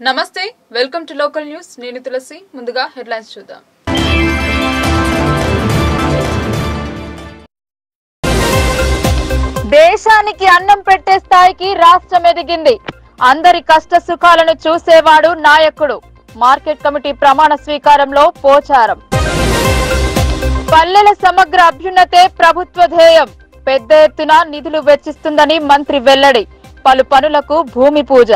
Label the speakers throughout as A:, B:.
A: నమస్తే welcome to local news నేను తులసి ముందుగా హెడ్లైన్స్ చూద్దాం దేశానికి అన్నం పెట్టే స్థాయికి రాష్ట్రం ఎదిగింది అందరి కష్ట సుఖాలను చూసేవాడు నాయకుడు మార్కెట్ కమిటీ ప్రమాణ స్వీకారంలో పోచారం పల్లెల సమగ్ర అభ్యున్నతే ప్రభుత్వ ధ్యేయం పెద్ద ఎత్తున నిధులు వెచ్చిస్తుందని మంత్రి వెల్లడి పలు పనులకు భూమి పూజ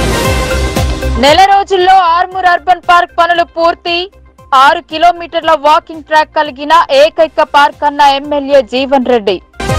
A: నెల రోజుల్లో ఆర్మూర్ అర్బన్ పార్క్ పనులు పూర్తి ఆరు కిలోమీటర్ల వాకింగ్ ట్రాక్ కలిగిన ఏకైక పార్క్ అన్న ఎమ్మెల్యే జీవన్ రెడ్డి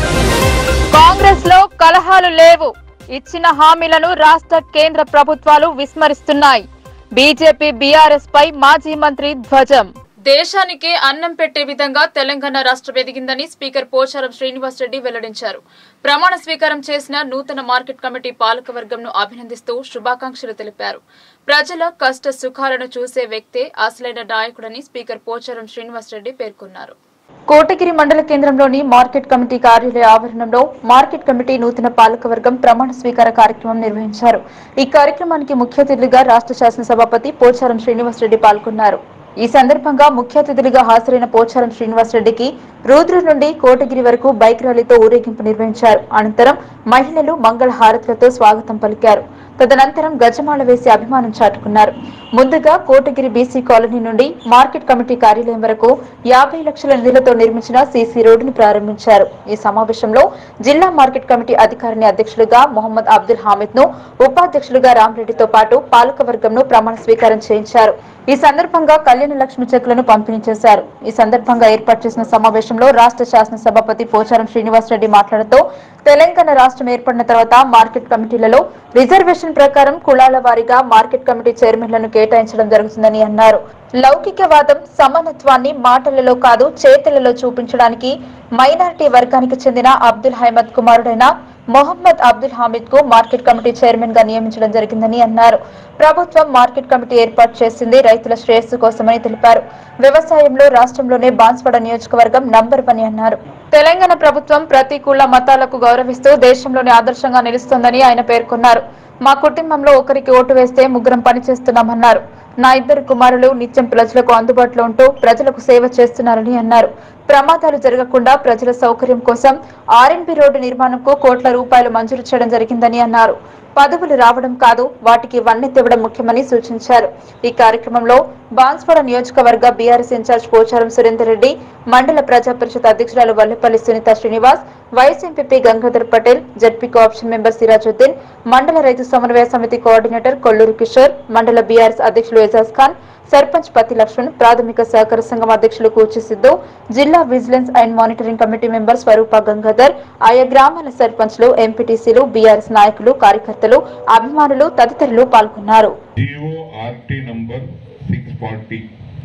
A: కాంగ్రెస్ లో కలహాలు లేవు ఇచ్చిన హామీలను రాష్ట్ర కేంద్ర ప్రభుత్వాలు విస్మరిస్తున్నాయి బీజేపీ బీఆర్ఎస్ పై మాజీ మంత్రి ధ్వజం దేశానికే అన్నం పెట్టే విధంగా తెలంగాణ రాష్ట్రం ఎదిగిందని స్పీకర్ పోచారం శ్రీనివాస్ రెడ్డి వెల్లడించారు ప్రమాణ స్వీకారం చేసిన నూతన మార్కెట్ కమిటీ పాలకవర్గంను అభినందిస్తూ శుభాకాంక్షలు తెలిపారు ప్రజల కష్ట సుఖాలను చూసే వ్యక్తే అసలైన నాయకుడని స్పీకర్ పోచారం శ్రీనివాస్ రెడ్డి పేర్కొన్నారు కోటగిరి మండల కేంద్రంలోని మార్కెట్ కమిటీ కార్యాలయ ఆవరణంలో మార్కెట్ కమిటీ నూతన పాలకవర్గం ప్రమాణ స్వీకార కార్యక్రమం నిర్వహించారు ఈ కార్యక్రమానికి ముఖ్య అతిథులుగా రాష్ట్ర శాసనసభాపతి పోచారం శ్రీనివాసరెడ్డి పాల్గొన్నారు ఈ సందర్భంగా ముఖ్య అతిథులుగా హాజరైన పోచారం శ్రీనివాసరెడ్డికి రూద్రు నుండి కోటగిరి వరకు బైక్ ర్యాలీతో ఊరేగింపు నిర్వహించారు అనంతరం మహిళలు మంగళ హారతులతో స్వాగతం పలికారు తదనంతరం గజమాల వేసి అభిమానం చాటుకున్నారు ముందుగా కోటగిరి బీసీ కాలనీ నుండి మార్కెట్ కమిటీ కార్యాలయం వరకు యాభై లక్షల నిధులతో నిర్మించిన సీసీ రోడ్డును ప్రారంభించారు ఈ సమావేశంలో జిల్లా మార్కెట్ కమిటీ అధికారిని అధ్యక్షులుగా మొహమ్మద్ అబ్దుల్ హామిద్ ను ఉపాధ్యక్షులుగా రామరెడ్డితో పాటు పాలకవర్గంను ప్రమాణ స్వీకారం చేయించారు ఈ సందర్భంగా కళ్యాణ లక్ష్మి చెక్కులను పంపిణీ చేశారు ఈ సందర్భంగా ఏర్పాటు చేసిన సమావేశంలో రాష్ట్ర శాసన సభాపతి పోచారం శ్రీనివాసరెడ్డి మాట్లాడుతూ తెలంగాణ రాష్ట్రం ఏర్పడిన తర్వాత మార్కెట్ కమిటీలలో రిజర్వేషన్ ప్రకారం కులాల వారీగా మార్కెట్ కమిటీ చైర్మన్లను కేటాయించడం జరుగుతుందని అన్నారు లౌకికవాదం సమానత్వాన్ని మాటలలో కాదు చేతలలో చూపించడానికి మైనారిటీ వర్గానికి చెందిన అబ్దుల్ హైమద్ కుమారుడైన మొహమ్మద్ అబ్దుల్ హామీద్ కు మార్కెట్ కమిటీ చైర్మన్ గా నియమించడం జరిగిందని అన్నారు ప్రభుత్వం మార్కెట్ కమిటీ ఏర్పాటు చేసింది రైతుల శ్రేయస్సు కోసమని తెలిపారు వ్యవసాయంలో రాష్ట్రంలోనే బాన్స్వాడ నియోజకవర్గం నంబర్ వన్ అన్నారు తెలంగాణ ప్రభుత్వం ప్రతికూల మతాలకు గౌరవిస్తూ దేశంలోనే ఆదర్శంగా నిలుస్తోందని ఆయన పేర్కొన్నారు మా కుటుంబంలో ఒకరికి ఓటు వేస్తే ముగ్గురం పనిచేస్తున్నామన్నారు నా ఇద్దరు కుమారులు నిత్యం ప్రజలకు అందుబాటులో ఉంటూ ప్రజలకు సేవ చేస్తున్నారని అన్నారు ప్రమాదాలు జరగకుండా ప్రజల సౌకర్యం కోసం ఆర్ఎన్బి రోడ్డు నిర్మాణంకు కోట్ల రూపాయలు మంజూరు చేయడం జరిగిందని అన్నారు పదవులు రావడం కాదు వాటికి వన్నె తెవడం ముఖ్యమని సూచించారు ఈ కార్యక్రమంలో బాన్స్వాడ నియోజకవర్గ బీఆర్ఎస్ ఇన్ఛార్జ్ పోచారం సురేందర్ రెడ్డి మండల ప్రజా పరిషత్ అధ్యక్షురాలు Vallapalli Sunitha Srinivas vice MPP Gangadhar Patel ZP cooption member Sirajuddin మండల రైతు సమన్వయ సమితి కోఆర్డినేటర్ కొల్లూరు కిషోర్ మండల బీఆర్ఎస్ అధ్యక్షులు ఎజాజ్ ఖాన్ సర్పంచ్ పతి లక్ష్మణ్ ప్రాథమిక సహకార సంఘం అధ్యక్షులు కూచి సిద్ధు జిల్లా vigilance and monitoring committee member Swaroopa Gangadhar ఆయా గ్రామాల సర్పంచ్లు ఎంపీటీసీలు బీఆర్ఎస్ నాయకులు కార్యకర్తలు అభిమానులు తదితరులు పాల్గొన్నారు
B: GO RT number six forty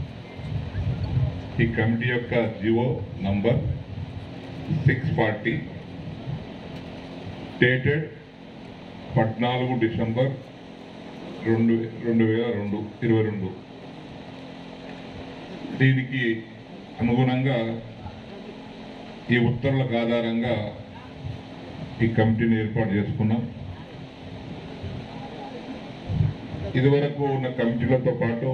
B: ఈ కమిటీ యొక్క GO number six forty dated పద్నాలుగు డిసెంబర్ రెండు రెండు వేల రెండు ఇరవై రెండు దీనికి అనుగుణంగా ఈ ఉత్తర్వులకు ఆధారంగా ఈ కమిటీని ఏర్పాటు చేసుకున్నాం ఇదివరకు ఉన్న కమిటీలతో పాటు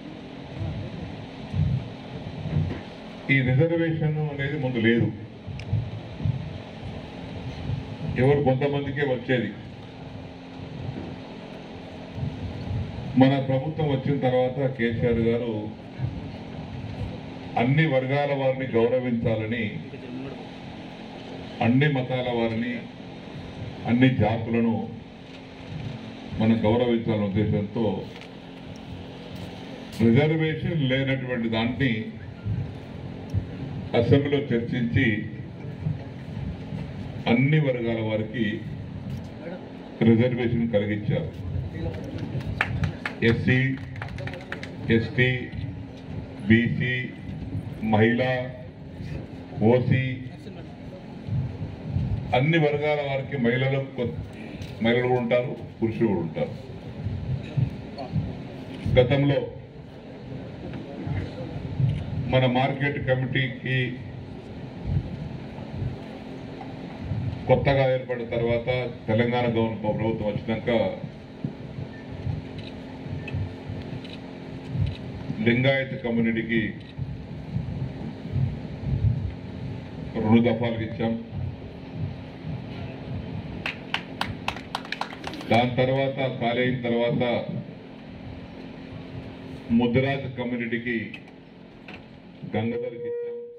B: ఈ రిజర్వేషన్ అనేది ముందు లేదు ఎవరు కొంతమందికే వచ్చేది మన ప్రభుత్వం వచ్చిన తర్వాత కేసీఆర్ గారు అన్ని వర్గాల వారిని గౌరవించాలని అన్ని మతాల వారిని అన్ని జాతులను మనం గౌరవించాలనే ఉద్దేశంతో రిజర్వేషన్ లేనటువంటి దాన్ని అసెంబ్లీలో చర్చించి అన్ని వర్గాల వారికి రిజర్వేషన్ కలిగించారు ఎస్సీ ఎస్టీ బీసీ మహిళా ఓసీ అన్ని వర్గాల వారికి మహిళలు కొ- మహిళలు కూడా ఉంటారు పురుషులు కూడా ఉంటారు గతంలో మన మార్కెట్ కమిటీకి కొత్తగా ఏర్పడిన తర్వాత తెలంగాణ గవర్నమెంట్ ప్రభుత్వం వచ్చినాక లింగాయత్ కమ్యూనిటీకి రెండు దఫాలకు ఇచ్చాం దాని తర్వాత ఖాళీ అయిన తర్వాత ముద్రాజ్ కమ్యూనిటీకి గంగధర్కి ఇచ్చాం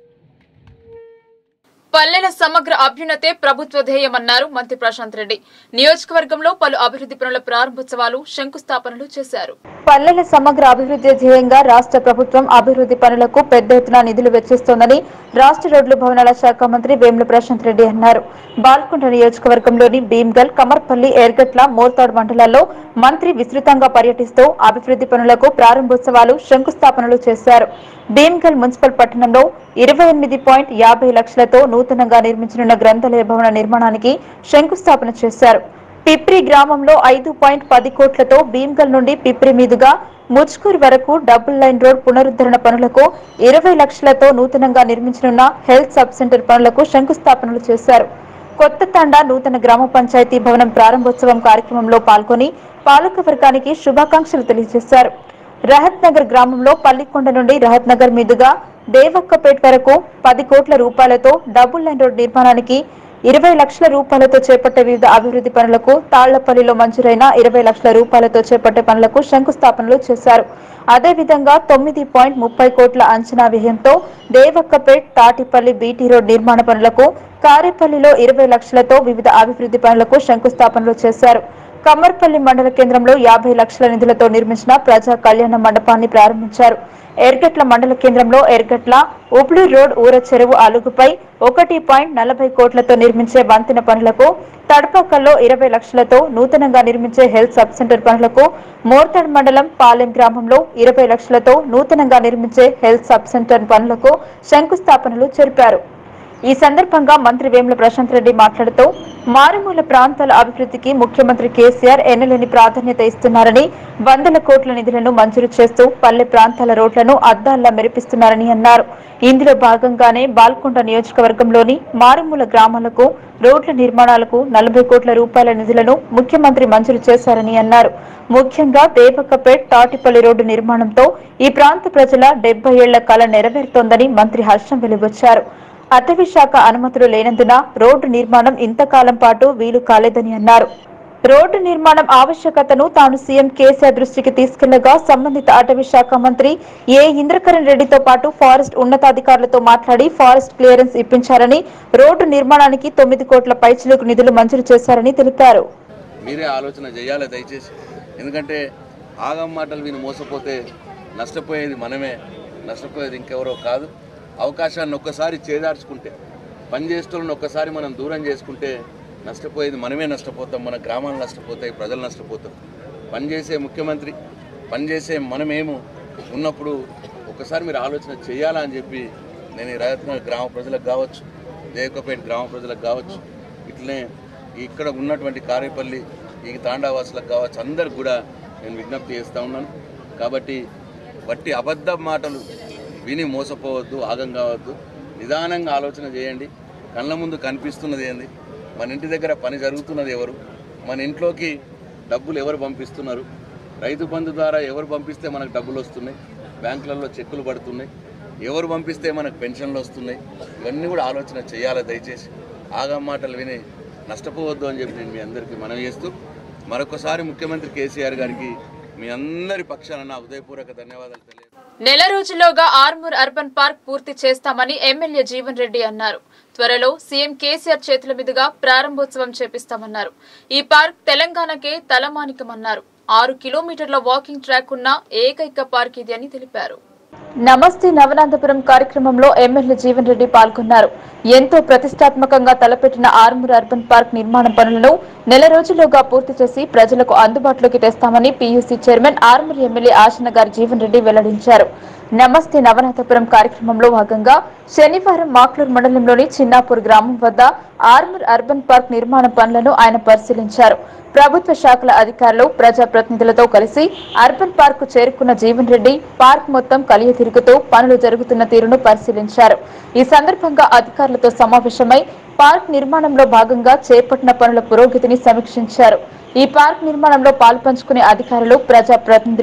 A: పల్లెల సమగ్ర అభ్యున్నతే ప్రభుత్వ ధ్యేయమన్నారు మంత్రి ప్రశాంత్ రెడ్డి నియోజకవర్గంలో పలు అభివృద్ధి పనుల ప్రారంభోత్సవాలు శంకుస్థాపనలు చేశారు పల్లెల సమగ్ర అభివృద్ధి ధ్యేయంగా రాష్ట్ర ప్రభుత్వం అభివృద్ధి పనులకు పెద్ద ఎత్తున నిధులు వెచ్చిస్తోందని రాష్ట్ర రోడ్లు భవనాల శాఖ మంత్రి వేముల ప్రశాంత్ రెడ్డి అన్నారు బాల్కొండ నియోజకవర్గంలోని భీమ్గల్ కమర్పల్లి ఎర్గట్ల మోర్తాడ్ మండలాల్లో మంత్రి విస్తృతంగా పర్యటిస్తూ అభివృద్ధి పనులకు ప్రారంభోత్సవాలు శంకుస్థాపనలు చేశారు భీమ్గల్ మున్సిపల్ పట్టణంలో ఇరవై ఎనిమిది పాయింట్ యాభై లక్షలతో నూతనంగా నిర్మించనున్న గ్రంథాలయ భవన నిర్మాణానికి శంకుస్థాపన చేశారు పిప్రి గ్రామంలో ఐదు పాయింట్ పది కోట్లతో భీమ్గల్ నుండి పిప్రి మీదుగా ముజ్కూర్ వరకు డబుల్ లైన్ రోడ్ పునరుద్ధరణ పనులకు ఇరవై లక్షలతో నూతనంగా నిర్మించనున్న హెల్త్ సబ్ సెంటర్ పనులకు శంకుస్థాపనలు చేశారు కొత్త తండా నూతన గ్రామ పంచాయతీ భవనం ప్రారంభోత్సవం కార్యక్రమంలో పాల్గొని పాలక వర్గానికి శుభాకాంక్షలు తెలియజేశారు రహత్ నగర్ గ్రామంలో పల్లికొండ నుండి రహత్ నగర్ మీదుగా దేవక్కపేట్ వరకు పది కోట్ల రూపాయలతో డబుల్ లైన్ రోడ్ నిర్మాణానికి ఇరవై లక్షల రూపాయలతో చేపట్టే వివిధ అభివృద్ధి పనులకు తాళ్లపల్లిలో మంజూరైన ఇరవై లక్షల రూపాయలతో చేపట్టే పనులకు శంకుస్థాపనలు చేశారు అదేవిధంగా తొమ్మిది పాయింట్ ముప్పై కోట్ల అంచనా వ్యయంతో దేవక్కపేట్ తాటిపల్లి బీటీ రోడ్ నిర్మాణ పనులకు కారేపల్లిలో ఇరవై లక్షలతో వివిధ అభివృద్ధి పనులకు శంకుస్థాపనలు చేశారు కమ్మర్పల్లి మండల కేంద్రంలో యాభై లక్షల నిధులతో నిర్మించిన ప్రజా కళ్యాణ మండపాన్ని ప్రారంభించారు ఎర్గట్ల మండల కేంద్రంలో ఎర్గట్ల ఉబ్లీ రోడ్ ఊర చెరువు అలుగుపై ఒకటి పాయింట్ నలభై కోట్లతో నిర్మించే వంతెన పనులకు తడపకల్లో ఇరవై లక్షలతో నూతనంగా నిర్మించే హెల్త్ సబ్ సెంటర్ పనులకు మోర్తాడ్ మండలం పాలెం గ్రామంలో ఇరవై లక్షలతో నూతనంగా నిర్మించే హెల్త్ సబ్ సెంటర్ పనులకు శంకుస్థాపనలు జరిపారు ఈ సందర్భంగా మంత్రి వేముల ప్రశాంత్ రెడ్డి మాట్లాడుతూ మారుమూల ప్రాంతాల అభివృద్ధికి ముఖ్యమంత్రి కేసీఆర్ ఎన్నలేని ప్రాధాన్యత ఇస్తున్నారని వందల కోట్ల నిధులను మంజూరు చేస్తూ పల్లె ప్రాంతాల రోడ్లను అద్దాల్లా మెరిపిస్తున్నారని అన్నారు ఇందులో భాగంగానే బాల్కొండ నియోజకవర్గంలోని మారుమూల గ్రామాలకు రోడ్ల నిర్మాణాలకు నలభై కోట్ల రూపాయల నిధులను ముఖ్యమంత్రి మంజూరు చేశారని అన్నారు ముఖ్యంగా దేవకపేట్ తాటిపల్లి రోడ్డు నిర్మాణంతో ఈ ప్రాంత ప్రజల డెబ్బై ఏళ్ల కల నెరవేరుతోందని మంత్రి హర్షం వెలిబుచ్చారు అటవీ శాఖ అనుమతులు లేనందున రోడ్డు నిర్మాణం ఇంతకాలం పాటు వీలు కాలేదని అన్నారు రోడ్డు నిర్మాణం ఆవశ్యకతను తాను సీఎం కేసీఆర్ దృష్టికి తీసుకెళ్లగా సంబంధిత అటవీ శాఖ మంత్రి ఏ ఇంద్రకరణ్ రెడ్డితో పాటు ఫారెస్ట్ ఉన్నతాధికారులతో మాట్లాడి ఫారెస్ట్ క్లియరెన్స్ ఇప్పించారని రోడ్డు నిర్మాణానికి తొమ్మిది కోట్ల పైచిలకు నిధులు మంజూరు చేశారని తెలిపారు
C: మీరే ఆలోచన చేయాలి దయచేసి ఎందుకంటే ఆగం మాటలు విని మోసపోతే నష్టపోయేది మనమే నష్టపోయేది ఇంకెవరో కాదు అవకాశాన్ని ఒక్కసారి చేదార్చుకుంటే పనిచేస్తున్న ఒక్కసారి మనం దూరం చేసుకుంటే నష్టపోయేది మనమే నష్టపోతాం మన గ్రామాలు నష్టపోతాయి ప్రజలు నష్టపోతాం పనిచేసే ముఖ్యమంత్రి పనిచేసే మనమేమో ఉన్నప్పుడు ఒకసారి మీరు ఆలోచన చేయాలా అని చెప్పి నేను ఈ రయత్న గ్రామ ప్రజలకు కావచ్చు దేవకపేట గ్రామ ప్రజలకు కావచ్చు ఇట్లనే ఇక్కడ ఉన్నటువంటి కారేపల్లి ఈ తాండావాసులకు కావచ్చు అందరికి కూడా నేను విజ్ఞప్తి చేస్తూ ఉన్నాను కాబట్టి వట్టి అబద్ధ మాటలు విని మోసపోవద్దు ఆగం కావద్దు నిదానంగా ఆలోచన చేయండి కళ్ళ ముందు కనిపిస్తున్నది ఏంది మన ఇంటి దగ్గర పని జరుగుతున్నది ఎవరు మన ఇంట్లోకి డబ్బులు ఎవరు పంపిస్తున్నారు రైతు బంధు ద్వారా ఎవరు పంపిస్తే మనకు డబ్బులు వస్తున్నాయి బ్యాంకులలో చెక్కులు పడుతున్నాయి ఎవరు పంపిస్తే మనకు పెన్షన్లు వస్తున్నాయి ఇవన్నీ కూడా ఆలోచన చేయాలి దయచేసి ఆగం మాటలు విని నష్టపోవద్దు అని చెప్పి నేను మీ అందరికీ మనవి చేస్తూ మరొకసారి ముఖ్యమంత్రి కేసీఆర్ గారికి మీ అందరి పక్షాన నా ఉదయపూర్వక ధన్యవాదాలు తెలియజేస్తాను
A: నెల రోజుల్లోగా ఆర్మూర్ అర్బన్ పార్క్ పూర్తి చేస్తామని ఎమ్మెల్యే జీవన్ రెడ్డి అన్నారు త్వరలో సీఎం కేసీఆర్ చేతుల మీదుగా ప్రారంభోత్సవం చేపిస్తామన్నారు ఈ పార్క్ తెలంగాణకే తలమానికమన్నారు ఆరు కిలోమీటర్ల వాకింగ్ ట్రాక్ ఉన్న ఏకైక పార్క్ ఇది అని తెలిపారు నమస్తే నవనాథపురం కార్యక్రమంలో ఎమ్మెల్యే జీవన్ రెడ్డి పాల్గొన్నారు ఎంతో ప్రతిష్టాత్మకంగా తలపెట్టిన ఆర్మూర్ అర్బన్ పార్క్ నిర్మాణ పనులను నెల రోజుల్లోగా పూర్తి చేసి ప్రజలకు అందుబాటులోకి తెస్తామని PUC chairman Armoor MLA Asanna గారి జీవన్ రెడ్డి వెల్లడించారు నమస్తే నవనాథపురం కార్యక్రమంలో భాగంగా శనివారం మాక్లూర్ మండలంలోని చిన్నాపూర్ గ్రామం వద్ద ఆర్మూర్ అర్బన్ పార్క్ నిర్మాణ పనులను ఆయన పరిశీలించారు ప్రభుత్వ శాఖల అధికారులు ప్రజాప్రతినిధులతో కలిసి అర్బన్ పార్క్ చేరుకున్న జీవన్ రెడ్డి పార్క్ మొత్తం కలియ తిరుగుతూ పనులు జరుగుతున్న తీరును పరిశీలించారు ఈ సందర్భంగా అధికారులతో సమావేశమై పార్క్ నిర్మాణంలో భాగంగా చేపట్టిన పనుల పురోగతిని సమీక్షించారు ఈ పార్క్ నిర్మాణంలో పాల్పంచుకునే అధికారులు ప్రజాప్రతినిధులు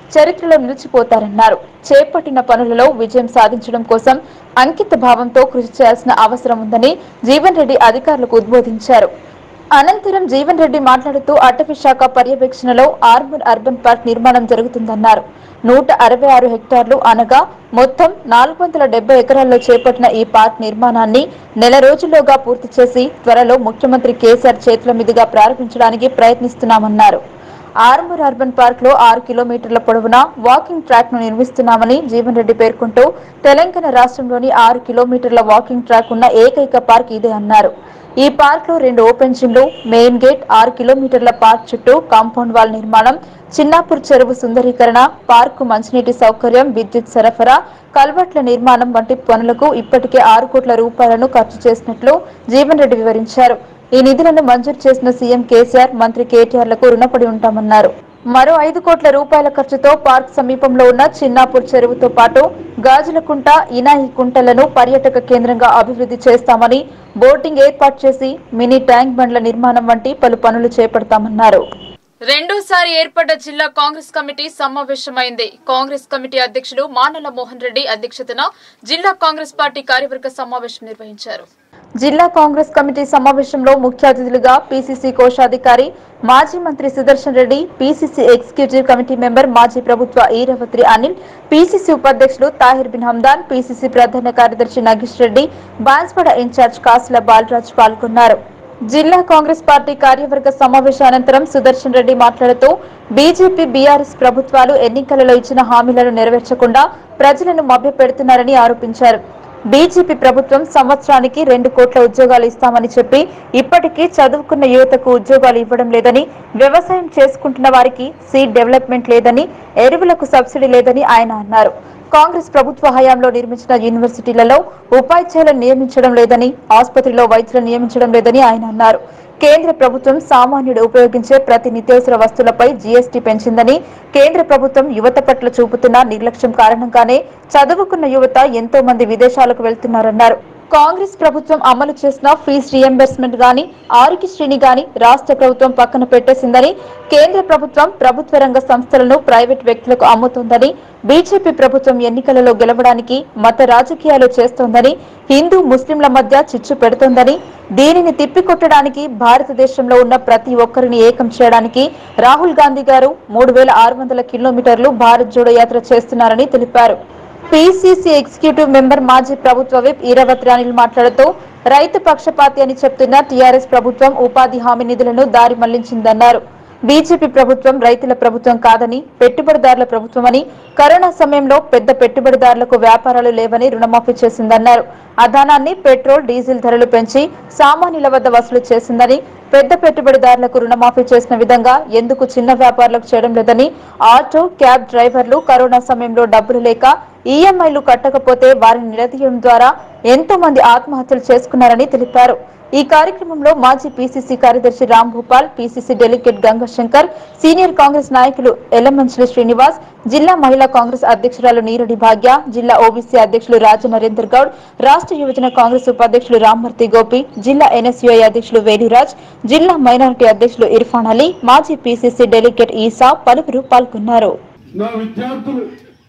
A: చరిత్రలో నిలిచిపోతారన్నారు చేపట్టిన పనులలో విజయం సాధించడం కోసం అంకిత భావంతో కృషి చేయాల్సిన అవసరం ఉందని జీవన్ రెడ్డి అధికారులకు ఉద్బోధించారు అనంతరం జీవన్ రెడ్డి మాట్లాడుతూ అటవీ శాఖ పర్యవేక్షణలో ఆర్మూర్ అర్బన్ పార్క్ నిర్మాణం జరుగుతుందన్నారు నూట అరవై ఆరు హెక్టార్లు అనగా మొత్తం నాలుగు వందల డెబ్బై ఎకరాల్లో చేపట్టిన ఈ పార్క్ నిర్మాణాన్ని నెల రోజుల్లోగా పూర్తి చేసి త్వరలో ముఖ్యమంత్రి కేసీఆర్ చేతుల మీదుగా ప్రారంభించడానికి ప్రయత్నిస్తున్నామన్నారు ఆర్మూర్ అర్బన్ పార్క్ లో ఆరు కిలోమీటర్ల పొడవున వాకింగ్ ట్రాక్ ను నిర్మిస్తున్నామని జీవన్ రెడ్డి పేర్కొంటూ తెలంగాణ రాష్ట్రంలోని ఆరు కిలోమీటర్ల వాకింగ్ ట్రాక్ ఉన్న ఏకైక పార్క్ ఇదే అన్నారు ఈ పార్క్ లో రెండు ఓపెన్ జిమ్లు మెయిన్ గేట్ ఆరు కిలోమీటర్ల పార్క్ చుట్టూ కాంపౌండ్ వాల్ నిర్మాణం చిన్నాపూర్ చెరువు సుందరీకరణ పార్కు మంచినీటి సౌకర్యం విద్యుత్ సరఫరా కల్వర్ట్ల నిర్మాణం వంటి పనులకు ఇప్పటికే ఆరు కోట్ల రూపాయలను ఖర్చు చేసినట్లు జీవన్ రెడ్డి వివరించారు ఈ నిధులను మంజూరు చేసిన సీఎం కేసీఆర్ మంత్రి కేటీఆర్లకు రుణపడి ఉంటామన్నారు మరో ఐదు కోట్ల రూపాయల ఖర్చుతో పార్క్ సమీపంలో ఉన్న చిన్నాపూర్ చెరువుతో పాటు గాజులకుంట ఇనాయి కుంటలను పర్యాటక కేంద్రంగా అభివృద్ధి చేస్తామని బోటింగ్ ఏర్పాటు చేసి మినీ ట్యాంక్ బండ్ల నిర్మాణం వంటి పలు పనులు చేపడతామన్నారు రెండోసారి ఏర్పడ్డ జిల్లా కాంగ్రెస్ కమిటీ సమావేశమైంది కాంగ్రెస్ కమిటీ అధ్యక్షులు మానల మోహన్ రెడ్డి అధ్యక్షతన జిల్లా కాంగ్రెస్ పార్టీ కార్యవర్గ సమావేశం నిర్వహించారు జిల్లా కాంగ్రెస్ కమిటీ సమావేశంలో ముఖ్య అతిథులుగా పీసీసీ కోశాధికారి మాజీ మంత్రి Sudarshan Reddy PCC executive committee member మాజీ ప్రభుత్వ ఈరవత్రి అనిల్ పీసీసీ ఉపాధ్యక్షులు తాహిర్ బిన్ హందాన్ పీసీసీ ప్రధాన కార్యదర్శి నగేష్ రెడ్డి బాన్స్వాడ ఇన్ఛార్జ్ కాసుల బాలరాజ్ పాల్గొన్నారు జిల్లా కాంగ్రెస్ పార్టీ కార్యవర్గ సమావేశం అనంతరం సుదర్శన్ రెడ్డి మాట్లాడుతూ బీజేపీ బీఆర్ఎస్ ప్రభుత్వాలు ఎన్నికలలో ఇచ్చిన హామీలను నెరవేర్చకుండా ప్రజలను మభ్యపెడుతున్నారని ఆరోపించారు బీజేపీ ప్రభుత్వం సంవత్సరానికి రెండు కోట్ల ఉద్యోగాలు ఇస్తామని చెప్పి ఇప్పటికీ చదువుకున్న యువతకు ఉద్యోగాలు ఇవ్వడం లేదని వ్యవసాయం చేసుకుంటున్న వారికి సీడ్ డెవలప్మెంట్ లేదని ఎరువులకు సబ్సిడీ లేదని ఆయన అన్నారు కాంగ్రెస్ ప్రభుత్వ హయాంలో నిర్మించిన యూనివర్సిటీలలో ఉపాధ్యాయులను నియమించడం లేదని ఆసుపత్రిలో వైద్యులను నియమించడం లేదని ఆయన అన్నారు కేంద్ర ప్రభుత్వం సామాన్యుడు ఉపయోగించే ప్రతి నిత్యావసర వస్తువులపై జీఎస్టీ పెంచిందని కేంద్ర ప్రభుత్వం యువత పట్ల చూపుతున్న నిర్లక్ష్యం కారణంగానే చదువుకున్న యువత ఎంతో మంది విదేశాలకు వెళ్తున్నారన్నారు కాంగ్రెస్ ప్రభుత్వం అమలు చేసిన ఫీజు రియంబర్స్మెంట్ గాని ఆరోగ్యశ్రీని గాని రాష్ట్ర ప్రభుత్వం పక్కన పెట్టేసిందని కేంద్ర ప్రభుత్వం ప్రభుత్వ రంగ సంస్థలను ప్రైవేట్ వ్యక్తులకు అమ్ముతోందని బీజేపీ ప్రభుత్వం ఎన్నికలలో గెలవడానికి మత రాజకీయాలు చేస్తోందని హిందూ ముస్లింల మధ్య చిచ్చు పెడుతోందని దీనిని తిప్పికొట్టడానికి భారతదేశంలో ఉన్న ప్రతి ఒక్కరిని ఏకం చేయడానికి రాహుల్ గాంధీ గారు మూడు వేల ఆరు వందల కిలోమీటర్లు భారత్ జోడో యాత్ర చేస్తున్నారని తెలిపారు పీసీసీ ఎగ్జిక్యూటివ్ మెంబర్ మాజీ ప్రభుత్వ విప్ ఈరవత్రి అనిల్ మాట్లాడుతూ రైతు పక్షపాతి అని చెప్తున్న టీఆర్ఎస్ ప్రభుత్వం ఉపాధి హామీ నిధులను దారి మళ్లించిందన్నారు బీజేపీ ప్రభుత్వం రైతుల ప్రభుత్వం కాదని పెట్టుబడిదారుల ప్రభుత్వమని కరోనా సమయంలో పెద్ద పెట్టుబడిదారులకు వ్యాపారాలు లేవని రుణమాఫీ చేసిందన్నారు అదానాన్ని పెట్రోల్ డీజిల్ ధరలు పెంచి సామాన్యుల వద్ద వసూలు చేసిందని పెద్ద పెట్టుబడిదారులకు రుణమాఫీ చేసిన విధంగా ఎందుకు చిన్న వ్యాపారులకు చేయడం లేదని ఆటో క్యాబ్ డ్రైవర్లు కరోనా సమయంలో డబ్బులు లేక ఈఎంఐలు కట్టకపోతే వారిని నిలదీయడం ద్వారా ఎంతో మంది ఆత్మహత్యలు చేసుకున్నారని తెలిపారు ఈ కార్యక్రమంలో మాజీ పీసీసీ కార్యదర్శి Ram Bhupal PCC delegate Gangashankar senior Congress నాయకులు ఎల్లమంచిలి శ్రీనివాస్ జిల్లా మహిళా కాంగ్రెస్ అధ్యక్షురాలు నీరడి భాగ్య జిల్లా ఓబీసీ అధ్యక్షులు రాజ నరేందర్ గౌడ్ రాష్ట్ర యువజన కాంగ్రెస్ ఉపాధ్యక్షులు రామ్మూర్తి గోపి జిల్లా ఎన్ఎస్యుఐ అధ్యక్షులు వేణిరాజ్ జిల్లా మైనారిటీ అధ్యక్షులు ఇర్ఫాన్ అలీ మాజీ పీసీసీ డెలిగేట్ ఈసా పలువురు పాల్గొన్నారు
D: నా విద్యార్థులు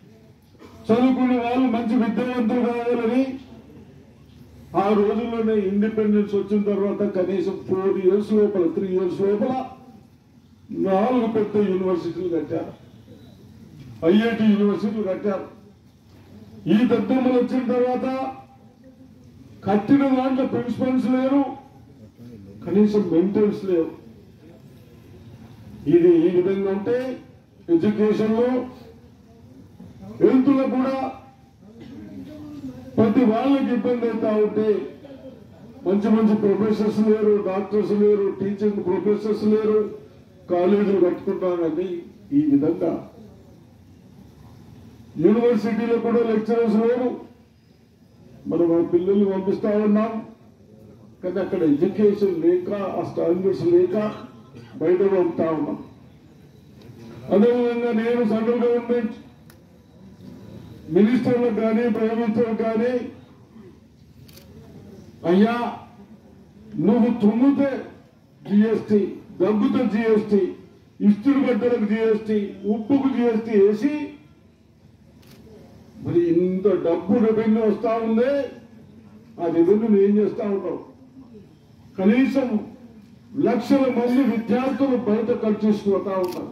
D: చదువుకున్న వాళ్ళు మంచి విద్యావంతులు కావాలని ఆ రోజుల్లోనే ఇండిపెండెన్స్ వచ్చిన తర్వాత కనీసం ఫోర్ ఇయర్స్ లోపల త్రీ ఇయర్స్ లోపల నాలుగు పెద్ద యూనివర్సిటీలు కట్టారు ఐఐటి యూనివర్సిటీలు కట్టారు ఈ దద్దమ్మలు వచ్చిన తర్వాత కట్టిన దాంట్లో ప్రిన్సిపల్స్ లేరు కనీసం మెంటర్స్ లేవు ఇది ఈ విధంగా ఉంటే ఎడ్యుకేషన్ లో హెల్త్ లో కూడా ప్రతి వాళ్ళకి ఇబ్బంది అవుతా ఉంటే మంచి మంచి ప్రొఫెసర్స్ లేరు డాక్టర్స్ లేరు టీచింగ్ ప్రొఫెసర్స్ లేరు కాలేజీలు కట్టుకుంటానని ఈ విధంగా యూనివర్సిటీలో కూడా లెక్చరర్స్ లేరు మనం మన పిల్లల్ని పంపిస్తా ఉన్నాం కానీ అక్కడ ఎడ్యుకేషన్ లేక ఆ స్టాండర్డ్స్ లేక బయట పంపుతా ఉన్నాం అదేవిధంగా నేను సెంట్రల్ గవర్నమెంట్ మినిస్టర్లకు కానీ ప్రైమ్ మినిస్టర్లకు కానీ అయ్యా నువ్వు తుమ్మితే జిఎస్టి దగ్గుతో జిఎస్టి ఇస్త్రీ బట్టలకు జిఎస్టీ ఉప్పుకు జిఎస్టీ వేసి మరి ఇంత డబ్బు రెవెన్యూ వస్తా ఉందే ఆ రెవెన్యూని ఏం చేస్తా ఉంటావు కనీసం లక్షల మంది విద్యార్థులు బయట ఖర్చు చేసుకుపోతా ఉన్నారు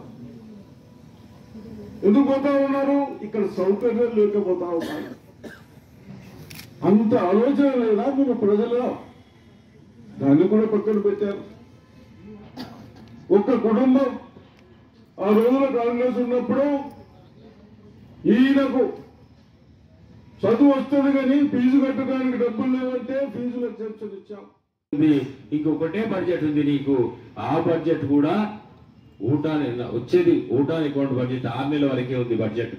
D: ఎందుకు పోతా ఉన్నారు ఇక్కడ సౌకర్యం లేకపోతా ఉన్నారు అంత ఆలోచన లేదా మీరు ప్రజల్లో దాన్ని కూడా పక్కన పెట్టారు ఒక్క కుటుంబం ఆ రోజున కాంగ్రెస్ ఉన్నప్పుడు ఈయనకు చదువు వస్తుంది కానీ ఫీజు కట్టడానికి డబ్బులు లేవంటే ఫీజులు ఎగ్జెంప్షన్ ఇచ్చాం
E: ఉంది ఇంకొకటే బడ్జెట్ ఉంది నీకు ఆ బడ్జెట్ కూడా ఊటాని వచ్చేది ఊటాన్ అకౌంట్ బడ్జెట్ ఆరు నెలల వరకే ఉంది బడ్జెట్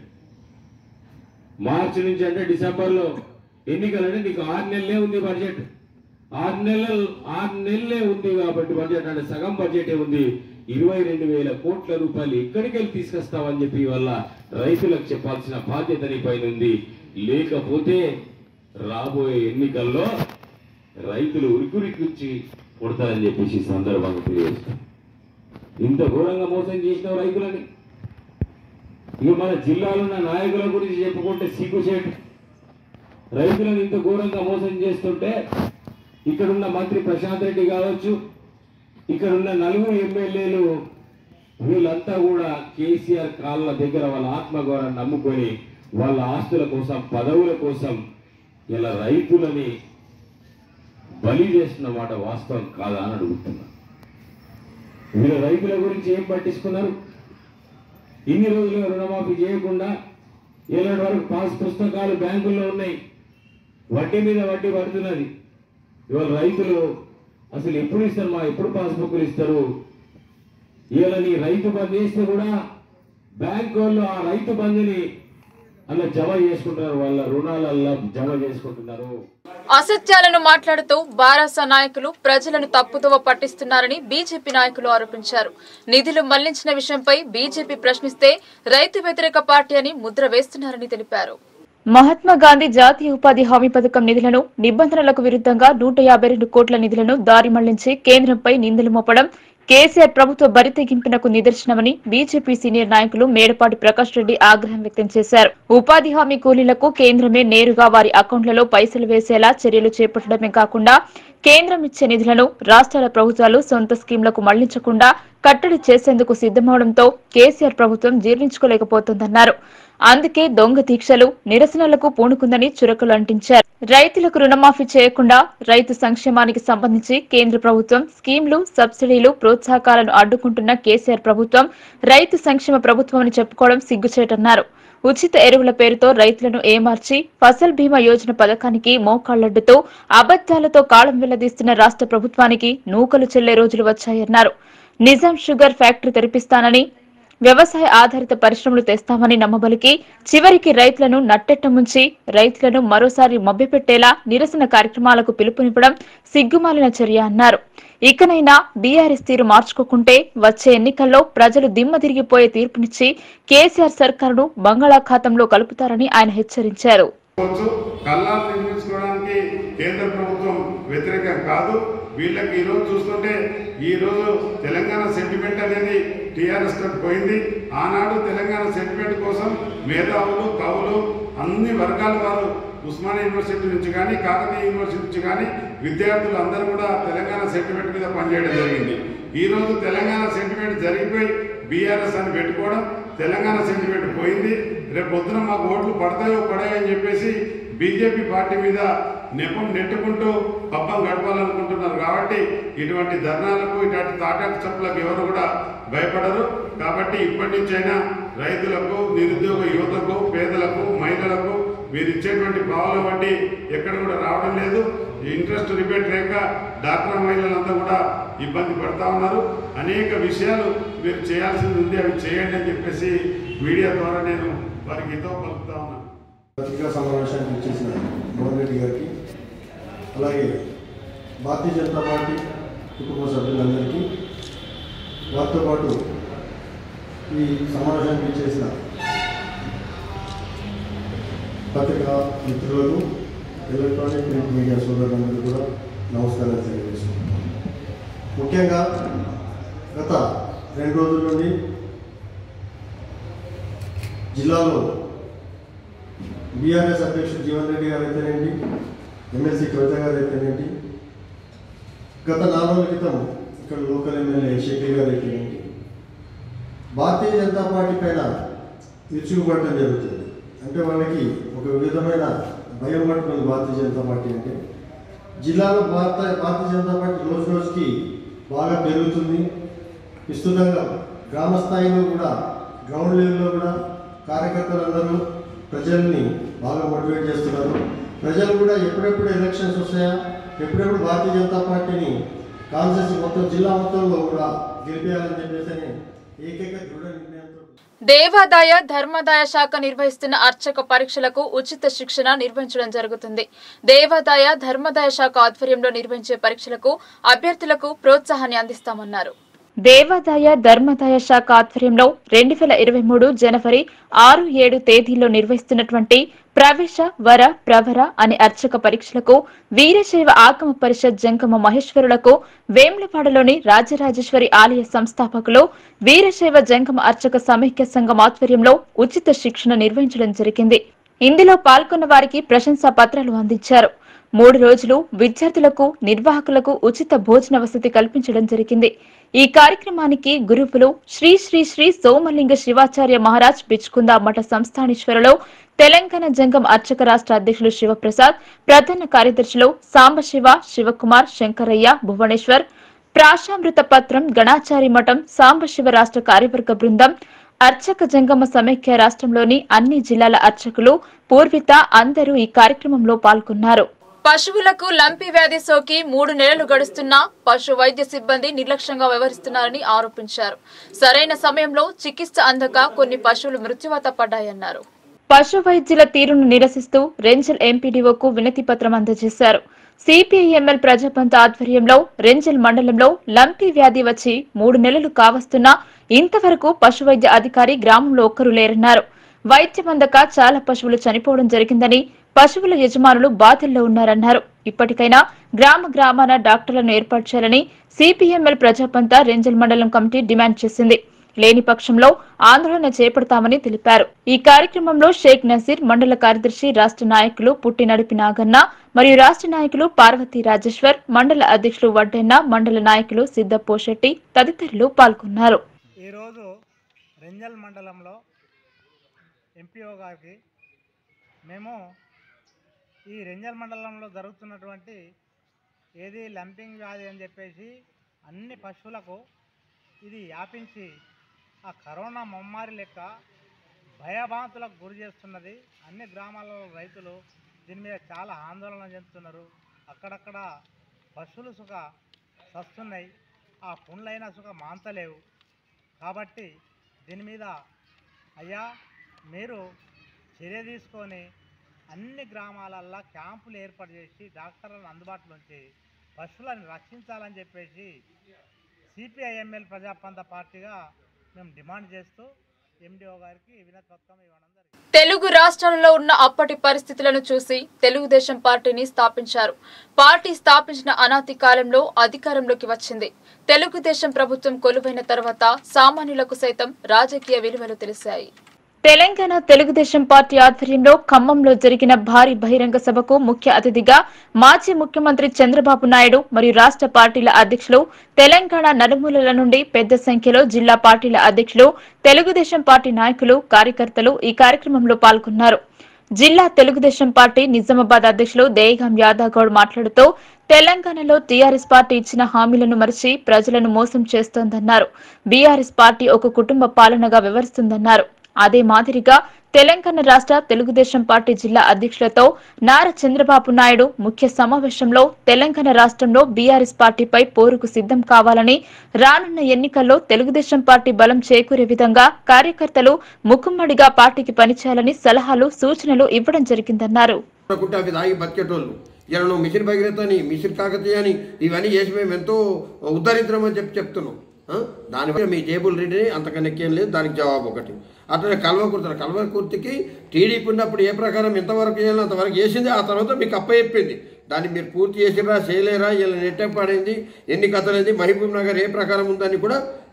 E: మార్చి నుంచి అంటే డిసెంబర్ లో ఎన్నికలంటే నీకు ఆరు నెలలే ఉంది బడ్జెట్ ఆరు నెలలు ఆరు నెలలే ఉంది కాబట్టి బడ్జెట్ అంటే సగం బడ్జెటే ఉంది ఇరవై రెండు వేల కోట్ల రూపాయలు ఎక్కడికి వెళ్ళి తీసుకొస్తావని చెప్పి వల్ల రైతులకు చెప్పాల్సిన బాధ్యత నీ పైన ఉంది లేకపోతే రాబోయే ఎన్నికల్లో రైతులు ఉరికురికి కొడతారని చెప్పేసి ఈ సందర్భంగా తెలియజేస్తాం ఇంత ఘోరంగా మోసం చేసిన రైతులని ఇక మన జిల్లాలో ఉన్న నాయకుల గురించి చెప్పుకుంటే సిగ్గుచేటు రైతులను ఇంత ఘోరంగా మోసం చేస్తుంటే ఇక్కడున్న మంత్రి ప్రశాంత్ రెడ్డి కావచ్చు ఇక్కడున్న నలుగురు ఎమ్మెల్యేలు వీళ్ళంతా కూడా కేసీఆర్ కాళ్ళ దగ్గర వాళ్ళ ఆత్మగౌరవాన్ని నమ్ముకొని వాళ్ళ ఆస్తుల కోసం పదవుల కోసం ఇలా రైతులని బలి చేస్తున్న మాట వాస్తవం కాదా అని అడుగుతున్నా వీళ్ళు రైతుల గురించి ఏం పట్టించుకున్నారు ఇన్ని రోజులుగా రుణమాఫీ చేయకుండా ఏలాంటి వరకు పాస్ పుస్తకాలు బ్యాంకుల్లో ఉన్నాయి వడ్డీ మీద వడ్డీ పడుతున్నది ఇవాళ రైతులు అసలు ఎప్పుడు ఇస్తారు మా ఎప్పుడు పాస్బుక్లు ఇస్తారు ఇవాళ నీ రైతు బంద్ చేస్తే కూడా బ్యాంక్ వాళ్ళు ఆ రైతు బంధుని అలా జమ చేసుకుంటున్నారు వాళ్ళ రుణాలల్లా జమ చేసుకుంటున్నారు
A: అసత్యాలను మాట్లాడుతూ బారాస నాయకులు ప్రజలను తప్పుదోవ పట్టిస్తున్నారని బీజేపీ నాయకులు ఆరోపించారు నిధులు మళ్లించిన విషయంపై బీజేపీ ప్రశ్నిస్తే రైతు వ్యతిరేక పార్టీ అని ముద్ర వేస్తున్నారని తెలిపారు మహాత్మా గాంధీ జాతీయ ఉపాధి హామీ పథకం నిధులను నిబంధనలకు విరుద్ధంగా నూట యాభై రెండు కోట్ల నిధులను దారి మళ్లించి కేంద్రంపై నిందలు మోపడం కేసీఆర్ ప్రభుత్వ బరితెగింపునకు నిదర్శనమని బీజేపీ సీనియర్ నాయకులు మేడపాటి ప్రకాష్ రెడ్డి ఆగ్రహం వ్యక్తం చేశారు ఉపాధి హామీ కూలీలకు కేంద్రమే నేరుగా వారి అకౌంట్లలో పైసలు వేసేలా చర్యలు చేపట్టడమే కాకుండా కేంద్రం ఇచ్చే నిధులను రాష్ట్రాల ప్రభుత్వాలు సొంత స్కీంలకు మళ్లించకుండా కట్టడి చేసేందుకు సిద్దమవడంతో కేసీఆర్ ప్రభుత్వం జీర్ణించుకోలేకపోతోందన్నారు అందుకే దొంగ దీక్షలు నిరసనలకు పూనుకుందని చురకలు అంటించారు రైతులకు రుణమాఫీ చేయకుండా రైతు సంక్షేమానికి సంబంధించి కేంద్ర ప్రభుత్వం స్కీంలు సబ్సిడీలు ప్రోత్సాహకాలను అడ్డుకుంటున్న కేసీఆర్ ప్రభుత్వం రైతు సంక్షేమ ప్రభుత్వం అని చెప్పుకోవడం సిగ్గుచేటన్నారు ఉచిత ఎరువుల పేరుతో రైతులను ఏమార్చి ఫసల్ బీమా యోజన పథకానికి మోకాళ్లడ్డుతూ అబద్దాలతో కాలం వెల్లదీస్తున్న రాష్ట్ర ప్రభుత్వానికి నూకలు చెల్లే రోజులు వచ్చాయన్నారు నిజాం షుగర్ ఫ్యాక్టరీ తెరిపిస్తానని వ్యవసాయ ఆధారిత పరిశ్రమలు తెస్తామని నమ్మబలికి చివరికి రైతులను నట్టెట్ట ముంచి రైతులను మరోసారి మభ్యపెట్టేలా నిరసన కార్యక్రమాలకు పిలుపునివ్వడం సిగ్గుమాలిన చర్య అన్నారు ఇకనైనా బీఆర్ఎస్ తీరు మార్చుకోకుంటే వచ్చే ఎన్నికల్లో ప్రజలు దిమ్మ తిరిగిపోయే తీర్పునిచ్చి కేసీఆర్ సర్కారును బంగాళాఖాతంలో కలుపుతారని ఆయన హెచ్చరించారు
F: చేసుకోవచ్చు కల్లాలు నిర్మించుకోవడానికి కేంద్ర ప్రభుత్వం వ్యతిరేకం కాదు వీళ్ళకి ఈరోజు చూస్తుంటే ఈరోజు తెలంగాణ సెంటిమెంట్ అనేది టీఆర్ఎస్ తోటి పోయింది ఆనాడు తెలంగాణ సెంటిమెంట్ కోసం మేధావులు కవులు అన్ని వర్గాల వారు ఉస్మానియా యూనివర్సిటీ నుంచి కానీ కాకతీయ యూనివర్సిటీ నుంచి కానీ విద్యార్థులు అందరూ కూడా తెలంగాణ సెంటిమెంట్ మీద పనిచేయడం జరిగింది ఈరోజు తెలంగాణ సెంటిమెంట్ జరిగిపోయి బీఆర్ఎస్ అని పెట్టుకోవడం తెలంగాణ సెంటిమెంట్ పోయింది రేపు పొద్దున మాకు ఓట్లు పడతాయో పడాయో అని చెప్పేసి బీజేపీ పార్టీ మీద నెపం నెట్టుకుంటూ పబ్బం గడపాలనుకుంటున్నారు కాబట్టి ఇటువంటి ధర్నాలకు ఇటువంటి తాటాకు చెప్పులకు ఎవరు కూడా భయపడరు కాబట్టి ఇప్పటి నుంచైనా రైతులకు నిరుద్యోగ యువతకు పేదలకు మహిళలకు మీరు ఇచ్చేటువంటి పావుల వడ్డీ ఎక్కడ కూడా రావడం లేదు ఇంట్రెస్ట్ రిపేట్ లేక డాక్టర్ మహిళలంతా కూడా ఇబ్బంది పడతా ఉన్నారు అనేక విషయాలు మీరు చేయాల్సింది ఉంది అవి చేయండి అని చెప్పేసి మీడియా ద్వారా నేను వారికి హితో పలుకుతా ఉన్నాను
G: పత్రికా సమావేశానికి వచ్చేసిన మోహన్ రెడ్డి గారికి అలాగే భారతీయ జనతా పార్టీ కుటుంబ సభ్యులందరికీ వారితో పాటు ఈ సమావేశానికి చేసిన పత్రికా మిత్రులకు ఎలక్ట్రానిక్ ప్రింట్ మీడియా సోదరులందరికీ కూడా నమస్కారాలు తెలియజేస్తున్నాను ముఖ్యంగా గత రెండు రోజుల నుండి జిల్లాలో బీఆర్ఎస్ అధ్యక్షుడు జీవన్ రెడ్డి గారు అయితేనేంటి ఎమ్మెల్సీ కవిత గారు అయితేనేంటి గత నాలుగు రోజుల క్రితం ఇక్కడ లోకల్ ఎమ్మెల్యే షకీల్ గారు అయితేనేంటి భారతీయ జనతా పార్టీ పైన విరుచుకుపడటం జరుగుతుంది అంటే వాళ్ళకి ఒక విధమైన భయం పట్టుకుంది భారతీయ జనతా పార్టీ అంటే జిల్లాలో భారత భారతీయ జనతా పార్టీ రోజు రోజుకి బాగా పెరుగుతుంది విస్తృతంగా గ్రామ స్థాయిలో కూడా గ్రౌండ్ లెవెల్లో కూడా కార్యకర్తలందరూ ప్రజల్ని బాగా మోటివేట్ చేస్తున్నారు ప్రజలు కూడా ఎప్పుడెప్పుడు ఎలక్షన్స్ వస్తాయా ఎప్పుడెప్పుడు భారతీయ జనతా పార్టీని కాన్సెన్స్ మొత్తం జిల్లా మొత్తంలో కూడా గెలిపేయాలని చెప్పేసి అని ఏకైక దృఢ నిర్ణయంతో
A: దేవాదాయ ధర్మాదాయ శాఖ నిర్వహిస్తున్న అర్చక పరీక్షలకు ఉచిత శిక్షణ నిర్వహించడం జరుగుతుంది దేవాదాయ ధర్మాదాయ శాఖ ఆధ్వర్యంలో నిర్వహించే పరీక్షలకు అభ్యర్థులకు ప్రోత్సాహాన్ని అందిస్తామన్నారు దేవాదాయ ధర్మాదాయ శాఖ ఆధ్వర్యంలో రెండు వేల ఇరవై మూడు జనవరి ఆరు ఏడు తేదీల్లో నిర్వహిస్తున్నటువంటి ప్రవేశ వర ప్రవర అనే అర్చక పరీక్షలకు వీరశైవ ఆగమ పరిషత్ జంగమ మహేశ్వరులకు వేములవాడలోని రాజరాజేశ్వరి ఆలయ సంస్థాపకులు వీరశైవ జంగమ అర్చక సమైక్య సంఘం ఆధ్వర్యంలో ఉచిత శిక్షణ నిర్వహించడం జరిగింది ఇందులో పాల్గొన్న వారికి ప్రశంసా పత్రాలు అందించారు మూడు రోజులు విద్యార్థులకు నిర్వాహకులకు ఉచిత భోజన వసతి కల్పించడం జరిగింది ఈ కార్యక్రమానికి గురువులు శ్రీ శ్రీ శ్రీ సోమలింగ శివాచార్య మహారాజ్ బిచ్కుంద మఠ సంస్థానేశ్వరలో తెలంగాణ జంగం అర్చక రాష్ట్ర అధ్యక్షులు శివప్రసాద్ ప్రధాన కార్యదర్శులు సాంబశివ శివకుమార్ శంకరయ్య భువనేశ్వర్ ప్రాశామృత పత్రం గణాచారి మఠం సాంబశివ రాష్ట్ర కార్యవర్గ బృందం అర్చక జంగమ సమైక్య రాష్ట్రంలోని అన్ని జిల్లాల అర్చకులు పూర్విత అందరూ ఈ కార్యక్రమంలో పాల్గొన్నారు పశువులకు లంపి వ్యాధి సోకి మూడు నెలలు గడుస్తున్నా పశు వైద్య సిబ్బంది నిర్లక్ష్యంగా వ్యవహరిస్తున్నారని ఆరోపించారు సరైన సమయంలో చికిత్స అందక కొన్ని పశువులు మృత్యువాత పడ్డాయన్నారు పశు వైద్యుల తీరును నిరసిస్తూ రెంజల్ ఎంపీడీఓకు వినతి పత్రం అందజేశారు సిపిఐఎంఎల్ ప్రజాపంత ఆధ్వర్యంలో రెంజల్ మండలంలో లంపి వ్యాధి వచ్చి మూడు నెలలు కావస్తున్నా ఇంతవరకు పశు వైద్య అధికారి గ్రామంలో ఒక్కరూ లేరన్నారు వైద్యం అందక చాలా పశువులు చనిపోవడం జరిగిందని పశువుల యజమానులు బాధల్లో ఉన్నారన్నారు ఇప్పటికైనా గ్రామ గ్రామాన డాక్టర్లను ఏర్పాటు చేయాలని సిపిఎంఎల్ ప్రజాపంత రెంజల్ మండలం కమిటీ డిమాండ్ చేసింది లేని పక్షంలో ఆందోళన చేపడతామని తెలిపారు ఈ కార్యక్రమంలో షేక్ నజీర్ మండల కార్యదర్శి రాష్ట్ర నాయకులు పుట్టి నడిపి నాగన్న మరియు రాష్ట్ర నాయకులు పార్వతీ రాజేశ్వర్ మండల అధ్యక్షులు వడ్డెన్న మండల నాయకులు సిద్దపోశెట్టి తదితరులు పాల్గొన్నారు
H: ఈరోజు రెంజల్ మండలంలో ఎంపీఓ గారికి మేము ఈ రెంజల్ మండలంలో జరుగుతున్నటువంటి ఏది లంపింగ్ వ్యాధి అని చెప్పేసి అన్ని పశువులకు ఇది వ్యాపించి ఆ కరోనా మమ్మారి లెక్క భయభాంతులకు గురి చేస్తున్నది అన్ని గ్రామాలలో రైతులు దీని మీద చాలా ఆందోళన చెందుతున్నారు అక్కడక్కడ పశువులు సుఖ సస్తున్నాయి ఆ పుండ్లైనా సుఖ మాంతలేవు కాబట్టి దీని మీద అయ్యా మీరు చర్య తీసుకొని అన్ని గ్రామాలల్లో క్యాంపులు ఏర్పాటు చేసి డాక్టర్లను అందుబాటులో ఉంచి పశువులను రక్షించాలని చెప్పేసి సిపిఐఎంఎల్ ప్రజాపంత పార్టీగా మేము డిమాండ్ చేస్తూ ఎండిఓ గారికి వినతి పత్రం ఇవ్వడం జరిగింది
A: తెలుగు రాష్ట్రాలలో ఉన్న అప్పటి పరిస్థితులను చూసి తెలుగుదేశం పార్టీని స్థాపించారు పార్టీ స్థాపించిన అనాతి కాలంలో అధికారంలోకి వచ్చింది తెలుగుదేశం ప్రభుత్వం కొలువైన తర్వాత సామాన్యులకు సైతం రాజకీయ విలువలు తెలిసాయి తెలంగాణ తెలుగుదేశం పార్టీ ఆధ్వర్యంలో ఖమ్మంలో జరిగిన భారీ బహిరంగ సభకు ముఖ్య అతిథిగా మాజీ ముఖ్యమంత్రి చంద్రబాబు నాయుడు మరియు రాష్ట్ర పార్టీల అధ్యక్షులు తెలంగాణ నలుమూలల నుండి పెద్ద సంఖ్యలో జిల్లా పార్టీల అధ్యక్షులు తెలుగుదేశం పార్టీ నాయకులు కార్యకర్తలు ఈ కార్యక్రమంలో పాల్గొన్నారు జిల్లా తెలుగుదేశం పార్టీ నిజామాబాద్ అధ్యక్షులు దేయగాం యాదవ్ గౌడ్ మాట్లాడుతూ తెలంగాణలో టీఆర్ఎస్ పార్టీ ఇచ్చిన హామీలను మరిచి ప్రజలను మోసం చేస్తోందన్నారు బీఆర్ఎస్ పార్టీ ఒక కుటుంబ పాలనగా వ్యవహరిస్తుందన్నారు అదే మాదిరిగా తెలంగాణ రాష్ట్ర తెలుగుదేశం పార్టీ జిల్లా అధ్యక్షులతో నారా చంద్రబాబు నాయుడు ముఖ్య సమావేశంలో తెలంగాణ రాష్ట్రంలో బీఆర్ఎస్ పార్టీపై పోరుకు సిద్ధం కావాలని రానున్న ఎన్నికల్లో తెలుగుదేశం పార్టీ బలం చేకూరే విధంగా కార్యకర్తలు ముక్కుమ్మడిగా పార్టీకి పనిచేయాలని సలహాలు సూచనలు ఇవ్వడం జరిగిందన్నారు
I: అనుకుంటే అవి తాగి బతికేటోళ్ళు ఇలా నువ్వు మిషన్ భగీరథ అని మిషన్ కాకతీయ అని ఇవన్నీ చేసి మేము ఎంతో ఉద్ధరించమని చెప్పి చెప్తున్నాం ఆ? దానివల్ల మీ టేబుల్ రెడీ అంతకన్నా ఎక్కేం లేదు దానికి జవాబు ఒకటి అట్లనే కల్వకుర్తి కల్వకుర్తికి టీడీపీ ఉన్నప్పుడు ఏ ప్రకారం ఎంతవరకు చేయాలో అంతవరకు చేసింది ఆ తర్వాత మీకు అప్ప చెప్పింది దాన్ని మీరు పూర్తి చేసిరా చేయలేరా ఇలా నెట్టే పడింది ఎన్ని కథలైంది మహబూబ్ నగర్ ఏ ప్రకారం ఉందని కూడా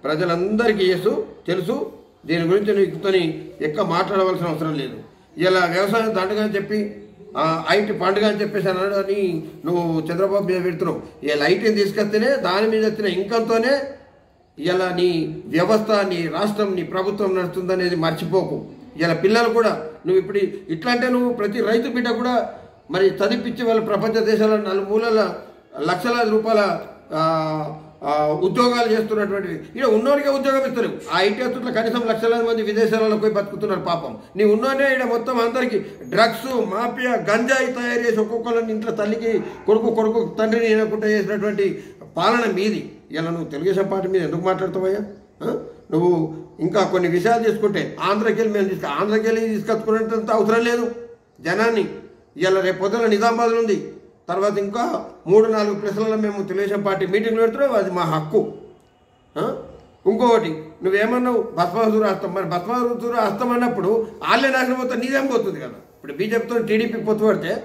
I: ప్రజలందరికీ చేసు తెలుసు దీని గురించి నీకుతోని ఎక్కువ మాట్లాడవలసిన అవసరం లేదు ఇలా వ్యవసాయం దండగా అని చెప్పి ఆ, ఐటీ పండుగ అని చెప్పేసి అన్నాడు అని నువ్వు చంద్రబాబు మీద పెడుతున్నావు ఇలా ఐటీని తీసుకొస్తేనే దాని మీద వచ్చిన ఇంకంతోనే ఇలా నీ వ్యవస్థ నీ రాష్ట్రం నీ ప్రభుత్వం నడుస్తుందనేది మర్చిపోకు ఇలా పిల్లలు కూడా నువ్వు ఇప్పుడు ఇట్లా అంటే నువ్వు ప్రతి రైతు బిడ్డ కూడా మరి చదివిపించే వాళ్ళ ప్రపంచ దేశాల నలుమూలల లక్షలాది రూపాయల ఆ, ఆ, ఉద్యోగాలు చేస్తున్నటువంటివి ఇక్కడ ఉన్నోరికే ఉద్యోగం ఇస్తారు ఆ ఐటీ అతుట్లో కనీసం లక్షలాది మంది విదేశాలలో పోయి బతుకుతున్నారు పాపం నీ ఉన్నోనే ఇక్కడ మొత్తం అందరికీ డ్రగ్స్ మాఫియా గంజాయి తయారు చేసి ఒక్కొక్కరిని ఇంట్లో తల్లికి కొడుకు కొడుకు తండ్రిని వినకుండా చేసినటువంటి పాలన మీది ఇలా నువ్వు తెలుగుదేశం పార్టీ మీద ఎందుకు మాట్లాడుతావయ్యా ఆ? నువ్వు ఇంకా కొన్ని విషయాలు తీసుకుంటే ఆంధ్రకెళ్ళి మేము తీసుకు ఆంధ్రకెళ్ళి తీసుకొచ్చుకునేంత అవసరం లేదు జనాన్ని ఇలా రేపు పొద్దున నిజామాబాద్ ఉంది తర్వాత ఇంకా మూడు నాలుగు ప్లేసులలో మేము తెలుగుదేశం పార్టీ మీటింగ్లు పెడుతున్నాం అది మా హక్కు ఆ? ఇంకొకటి నువ్వేమన్నావు భస్మాసురు హస్తం మరి భస్మాసురు హస్తం అన్నప్పుడు వాళ్ళే నాశనం పోతే నీదేం పోతుంది కదా ఇప్పుడు బీజేపీతో టీడీపీ పొత్తు పడితే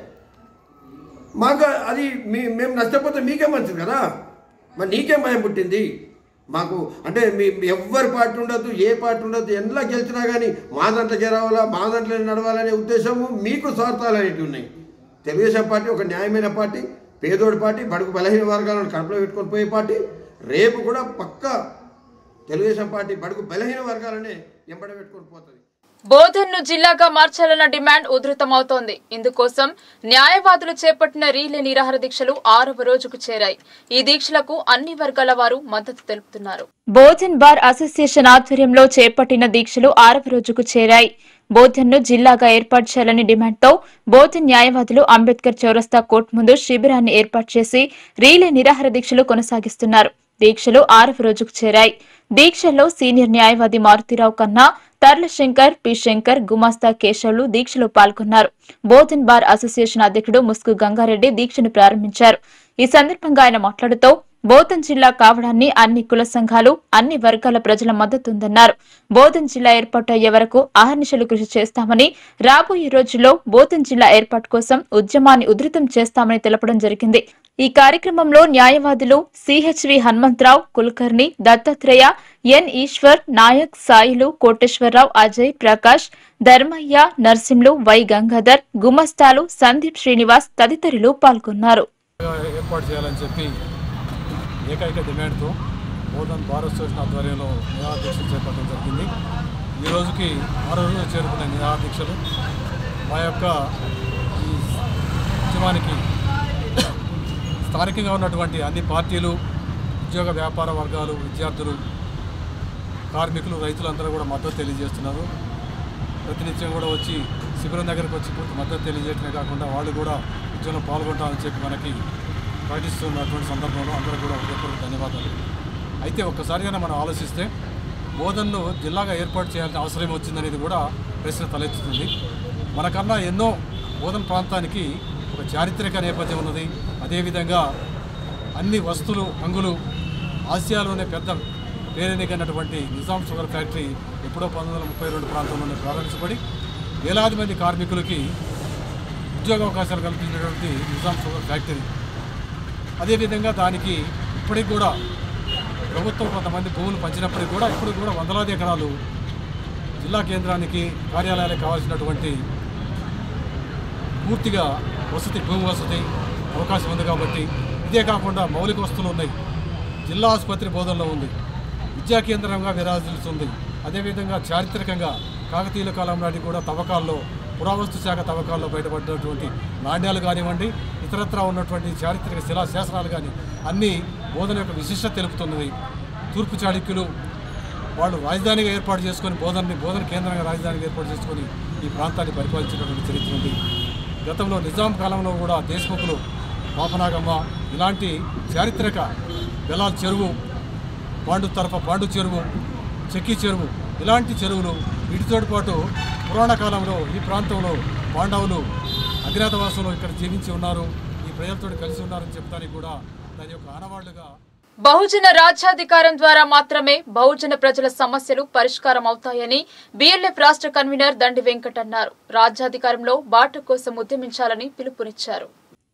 I: మాకు అది మీ మేము నష్టపోతే మీకే మంచిది కదా మరి నీకేం భయం పుట్టింది మాకు అంటే మీ ఎవ్వరి పార్టీ ఉండదు ఏ పార్టీ ఉండదు ఎంతలా గెలిచినా కానీ మా దాంట్లోకి రావాలా మా దాంట్లో నడవాలనే ఉద్దేశము మీకు స్వార్థాలు అనేవి ఉన్నాయి తెలుగుదేశం పార్టీ ఒక న్యాయమైన పార్టీ పేదోడి పార్టీ బడుగు బలహీన వర్గాలను కడుపులో పెట్టుకొని పోయే పార్టీ రేపు కూడా పక్కా తెలుగుదేశం పార్టీ బడుగు బలహీన వర్గాలనే ఎంబడ పెట్టుకొని పోతుంది
A: బోధన్ను జిల్లాగా మార్చాలన్న డిమాండ్ ఉధృతమవుతోంది ఇందుకోసం న్యాయవాదులు చేపట్టిన రీలే నిరాహార దీక్షలు ఆరవ రోజుకు చేరాయి ఈ దీక్షలకు అన్ని వర్గాల వారు మద్దతు తెలుపుతున్నారు బోధన్ బార్ అసోసియేషన్ ఆధ్వర్యంలో చేపట్టిన దీక్షలు ఆరవ రోజుకు చేరాయి బోధన్ను జిల్లాగా ఏర్పాటు చేయాలని డిమాండ్తో బోధన్ న్యాయవాదులు అంబేద్కర్ చౌరస్తా కోర్టు ముందు శిబిరాన్ని ఏర్పాటు చేసి రీలే నిరాహార దీక్షలు కొనసాగిస్తున్నారు దీక్షలు ఆరవ రోజుకు చేరాయి దీక్షల్లో సీనియర్ న్యాయవాది మారుతిరావు కన్నా తర్ల శంకర్ పి శంకర్ గుమాస్తా కేశవులు దీక్షలో పాల్గొన్నారు బోధన్ బార్ అసోసియేషన్ అధ్యక్షుడు ముస్కు గంగారెడ్డి దీక్షను ప్రారంభించారు ఈ సందర్భంగా ఆయన మాట్లాడుతూ బోధన్ జిల్లా కావడాన్ని అన్ని కుల సంఘాలు అన్ని వర్గాల ప్రజల మద్దతు ఉందన్నారు బోధన్ జిల్లా ఏర్పాటు అయ్యే వరకు అహర్నిశలు కృషి చేస్తామని రాబోయే రోజుల్లో బోధన్ జిల్లా ఏర్పాటు కోసం ఉద్యమాన్ని ఉధృతం చేస్తామని తెలపడం జరిగింది ఈ కార్యక్రమంలో న్యాయవాదులు CHV Hanumantharao Kulkarni Dattatreya N Eshwar Nayak Sailu Koteswararao Ajay Prakash Dharmaiah Narsimlu Y Gangadhar గుమస్తాలు సందీప్ శ్రీనివాస్ తదితరులు పాల్గొన్నారు
J: ఏర్పాటు చేయాలని చెప్పి ఏకైక డిమాండ్తో మోదన్ భారత్ అసోసియేషన్ ఆధ్వర్యంలో నిరాదీక్షలు చేపట్టడం జరిగింది ఈ రోజుకి ఆరో రోజు చేరుకున్న నిరాదీక్షలు మా యొక్క ఈ ఉద్యమానికి స్థానికంగా ఉన్నటువంటి అన్ని పార్టీలు ఉద్యోగ వ్యాపార వర్గాలు విద్యార్థులు కార్మికులు రైతులందరూ కూడా మద్దతు తెలియజేస్తున్నారు ప్రతినిత్యం కూడా వచ్చి శిబిరం దగ్గరకు వచ్చి పూర్తి మద్దతు తెలియజేయడమే కాకుండా వాళ్ళు కూడా ఉద్యోగంలో పాల్గొంటామని చెప్పి మనకి ప్రకటిస్తున్నటువంటి సందర్భంలో అందరూ కూడా హృదయపూర్వక ధన్యవాదాలు అయితే ఒక్కసారిగా మనం ఆలోచిస్తే బోధనను జిల్లాగా ఏర్పాటు చేయాల్సిన అవసరం వచ్చిందనేది కూడా ప్రశ్న తలెత్తుతుంది మనకన్నా ఎన్నో బోధన ప్రాంతానికి ఒక చారిత్రక నేపథ్యం ఉన్నది అదేవిధంగా అన్ని వస్తువులు హంగులు ఆసియాలోనే పెద్ద పేరెనికైనటువంటి నిజాం షుగర్ ఫ్యాక్టరీ ఎప్పుడో పంతొమ్మిది వందల ముప్పై రెండు ప్రాంతంలోనే ప్రారంభించబడి వేలాది మంది కార్మికులకి ఉద్యోగ అవకాశాలు కల్పించినటువంటి నిజాం షుగర్ ఫ్యాక్టరీ అదేవిధంగా దానికి ఇప్పటికి కూడా ప్రభుత్వం కొంతమంది భూములు పంచినప్పటికీ కూడా ఇప్పుడు కూడా వందలాది ఎకరాలు జిల్లా కేంద్రానికి కార్యాలయాలకు కావాల్సినటువంటి పూర్తిగా వసతి భూమి వసతి అవకాశం ఉంది కాబట్టి ఇదే కాకుండా మౌలిక వస్తువులు ఉన్నాయి జిల్లా ఆసుపత్రి బోధనలో ఉంది విద్యా కేంద్రంగా విరాజిల్లుతుంది అదేవిధంగా చారిత్రకంగా కాకతీయుల కాలం నాటి కూడా తవ్వకాల్లో పురావస్తు శాఖ తవ్వకాల్లో బయటపడినటువంటి నాణ్యాలు కానివ్వండి ఇతరత్రా ఉన్నటువంటి చారిత్రక శిలా శాసనాలు కానీ అన్నీ బోధన యొక్క విశిష్టత తెలుపుతున్నది తూర్పు చాళుక్యులు వాళ్ళు రాజధానిగా ఏర్పాటు చేసుకొని బోధనని బోధన కేంద్రంగా రాజధానిగా ఏర్పాటు చేసుకొని ఈ ప్రాంతాన్ని పరిపాలించినటువంటి చరిత్ర ఉంది గతంలో నిజాం కాలంలో కూడా దేశముఖులు పాపనాగమ్మ ఇలాంటి చారిత్రక బెలాల్ చెరువు పాండు తరఫ పాండు చెరువు చెక్కి చెరువు ఇలాంటి చెరువులు వీటితో పాటు పురాణ కాలంలో ఈ ప్రాంతంలో పాండవులు అజ్ఞాతవాసంలో ఇక్కడ జీవించి ఉన్నారు ఈ ప్రజలతో కలిసి ఉన్నారని చెప్తానికి కూడా దాని యొక్క ఆనవాళ్లుగా
A: బహుజన రాజ్యాధికారం ద్వారా మాత్రమే బహుజన ప్రజల సమస్యలు పరిష్కారం అవుతాయని బీఎల్ఎఫ్ రాష్ట్ర కన్వీనర్ దండి వెంకట్ అన్నారు రాజ్యాధికారంలో బాట కోసం ఉద్యమించాలని పిలుపునిచ్చారు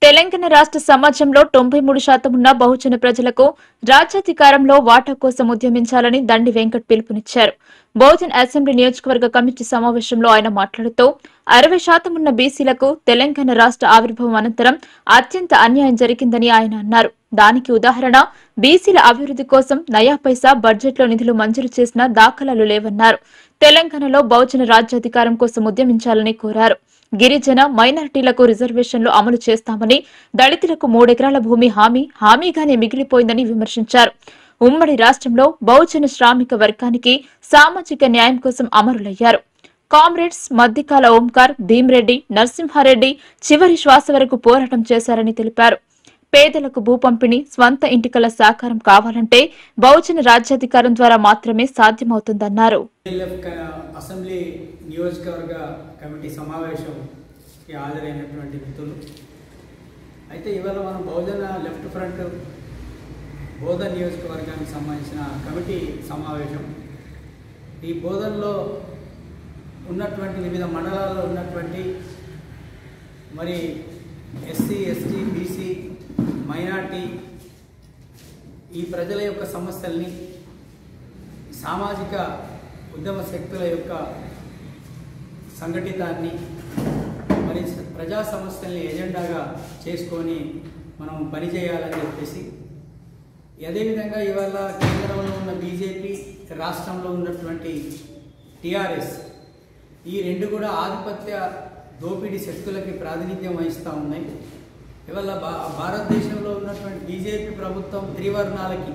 A: తెలంగాణ రాష్ట్ర సమాజంలో తొంభై మూడు శాతం ఉన్న బహుజన ప్రజలకు రాజ్యాధికారంలో వాటా కోసం ఉద్యమించాలని దండి వెంకట్ పిలుపునిచ్చారు బహుజన్ అసెంబ్లీ నియోజకవర్గ కమిటీ సమావేశంలో ఆయన మాట్లాడుతూ అరవై శాతం ఉన్న బీసీలకు తెలంగాణ రాష్ట్ర ఆవిర్భావం అనంతరం అత్యంత అన్యాయం జరిగిందని ఆయన అన్నారు దానికి ఉదాహరణ బీసీల అభివృద్ధి కోసం నయా పైసా బడ్జెట్లో నిధులు మంజూరు చేసిన దాఖలాలు లేవన్నారు తెలంగాణలో బహుజన రాజ్యాధికారం కోసం ఉద్యమించాలని కోరారు గిరిజన మైనారిటీలకు రిజర్వేషన్లు అమలు చేస్తామని దళితులకు మూడెకరాల భూమి హామీ హామీగానే మిగిలిపోయిందని విమర్శించారు ఉమ్మడి రాష్ట్రంలో బహుజన శ్రామిక వర్గానికి సామాజిక న్యాయం కోసం అమరులయ్యారు కామ్రేడ్స్ మద్దికాల ఓంకార్ భీమ్రెడ్డి నరసింహారెడ్డి చివరి శ్వాస వరకు పోరాటం చేశారని తెలిపారు పేదలకు భూ పంపిణీ స్వంత ఇంటికల సాకారం కావాలంటే బహుజన రాజ్యాధికారం ద్వారా మాత్రమే సాధ్యమవుతుందన్నారు
K: ఎల్ఎఫ్ క- అసెంబ్లీ నియోజకవర్గ కమిటీ సమావేశంకి హాజరైనటువంటి మిత్రులు అయితే ఇవాళ మనం బహుజన లెఫ్ట్ ఫ్రంట్ బోధన నియోజకవర్గానికి సంబంధించిన కమిటీ సమావేశం ఈ బోధనలో ఉన్నటువంటి వివిధ మండలాల్లో ఉన్నటువంటి మరి ఎస్సీ ఎస్టీ బీసీ మైనార్టీ ఈ ప్రజల యొక్క సమస్యల్ని సామాజిక ఉద్యమ శక్తుల యొక్క సంఘటితాన్ని మరి ప్రజా సమస్యల్ని ఎజెండాగా చేసుకొని మనం పనిచేయాలని చెప్పేసి అదేవిధంగా ఇవాళ కేంద్రంలో ఉన్న బీజేపీ రాష్ట్రంలో ఉన్నటువంటి టీఆర్ఎస్ ఈ రెండు కూడా ఆధిపత్య దోపిడీ శక్తులకి ప్రాతినిధ్యం వహిస్తూ ఉన్నాయి ఇవాళ భా భారతదేశంలో ఉన్నటువంటి బీజేపీ ప్రభుత్వం త్రివర్ణాలకి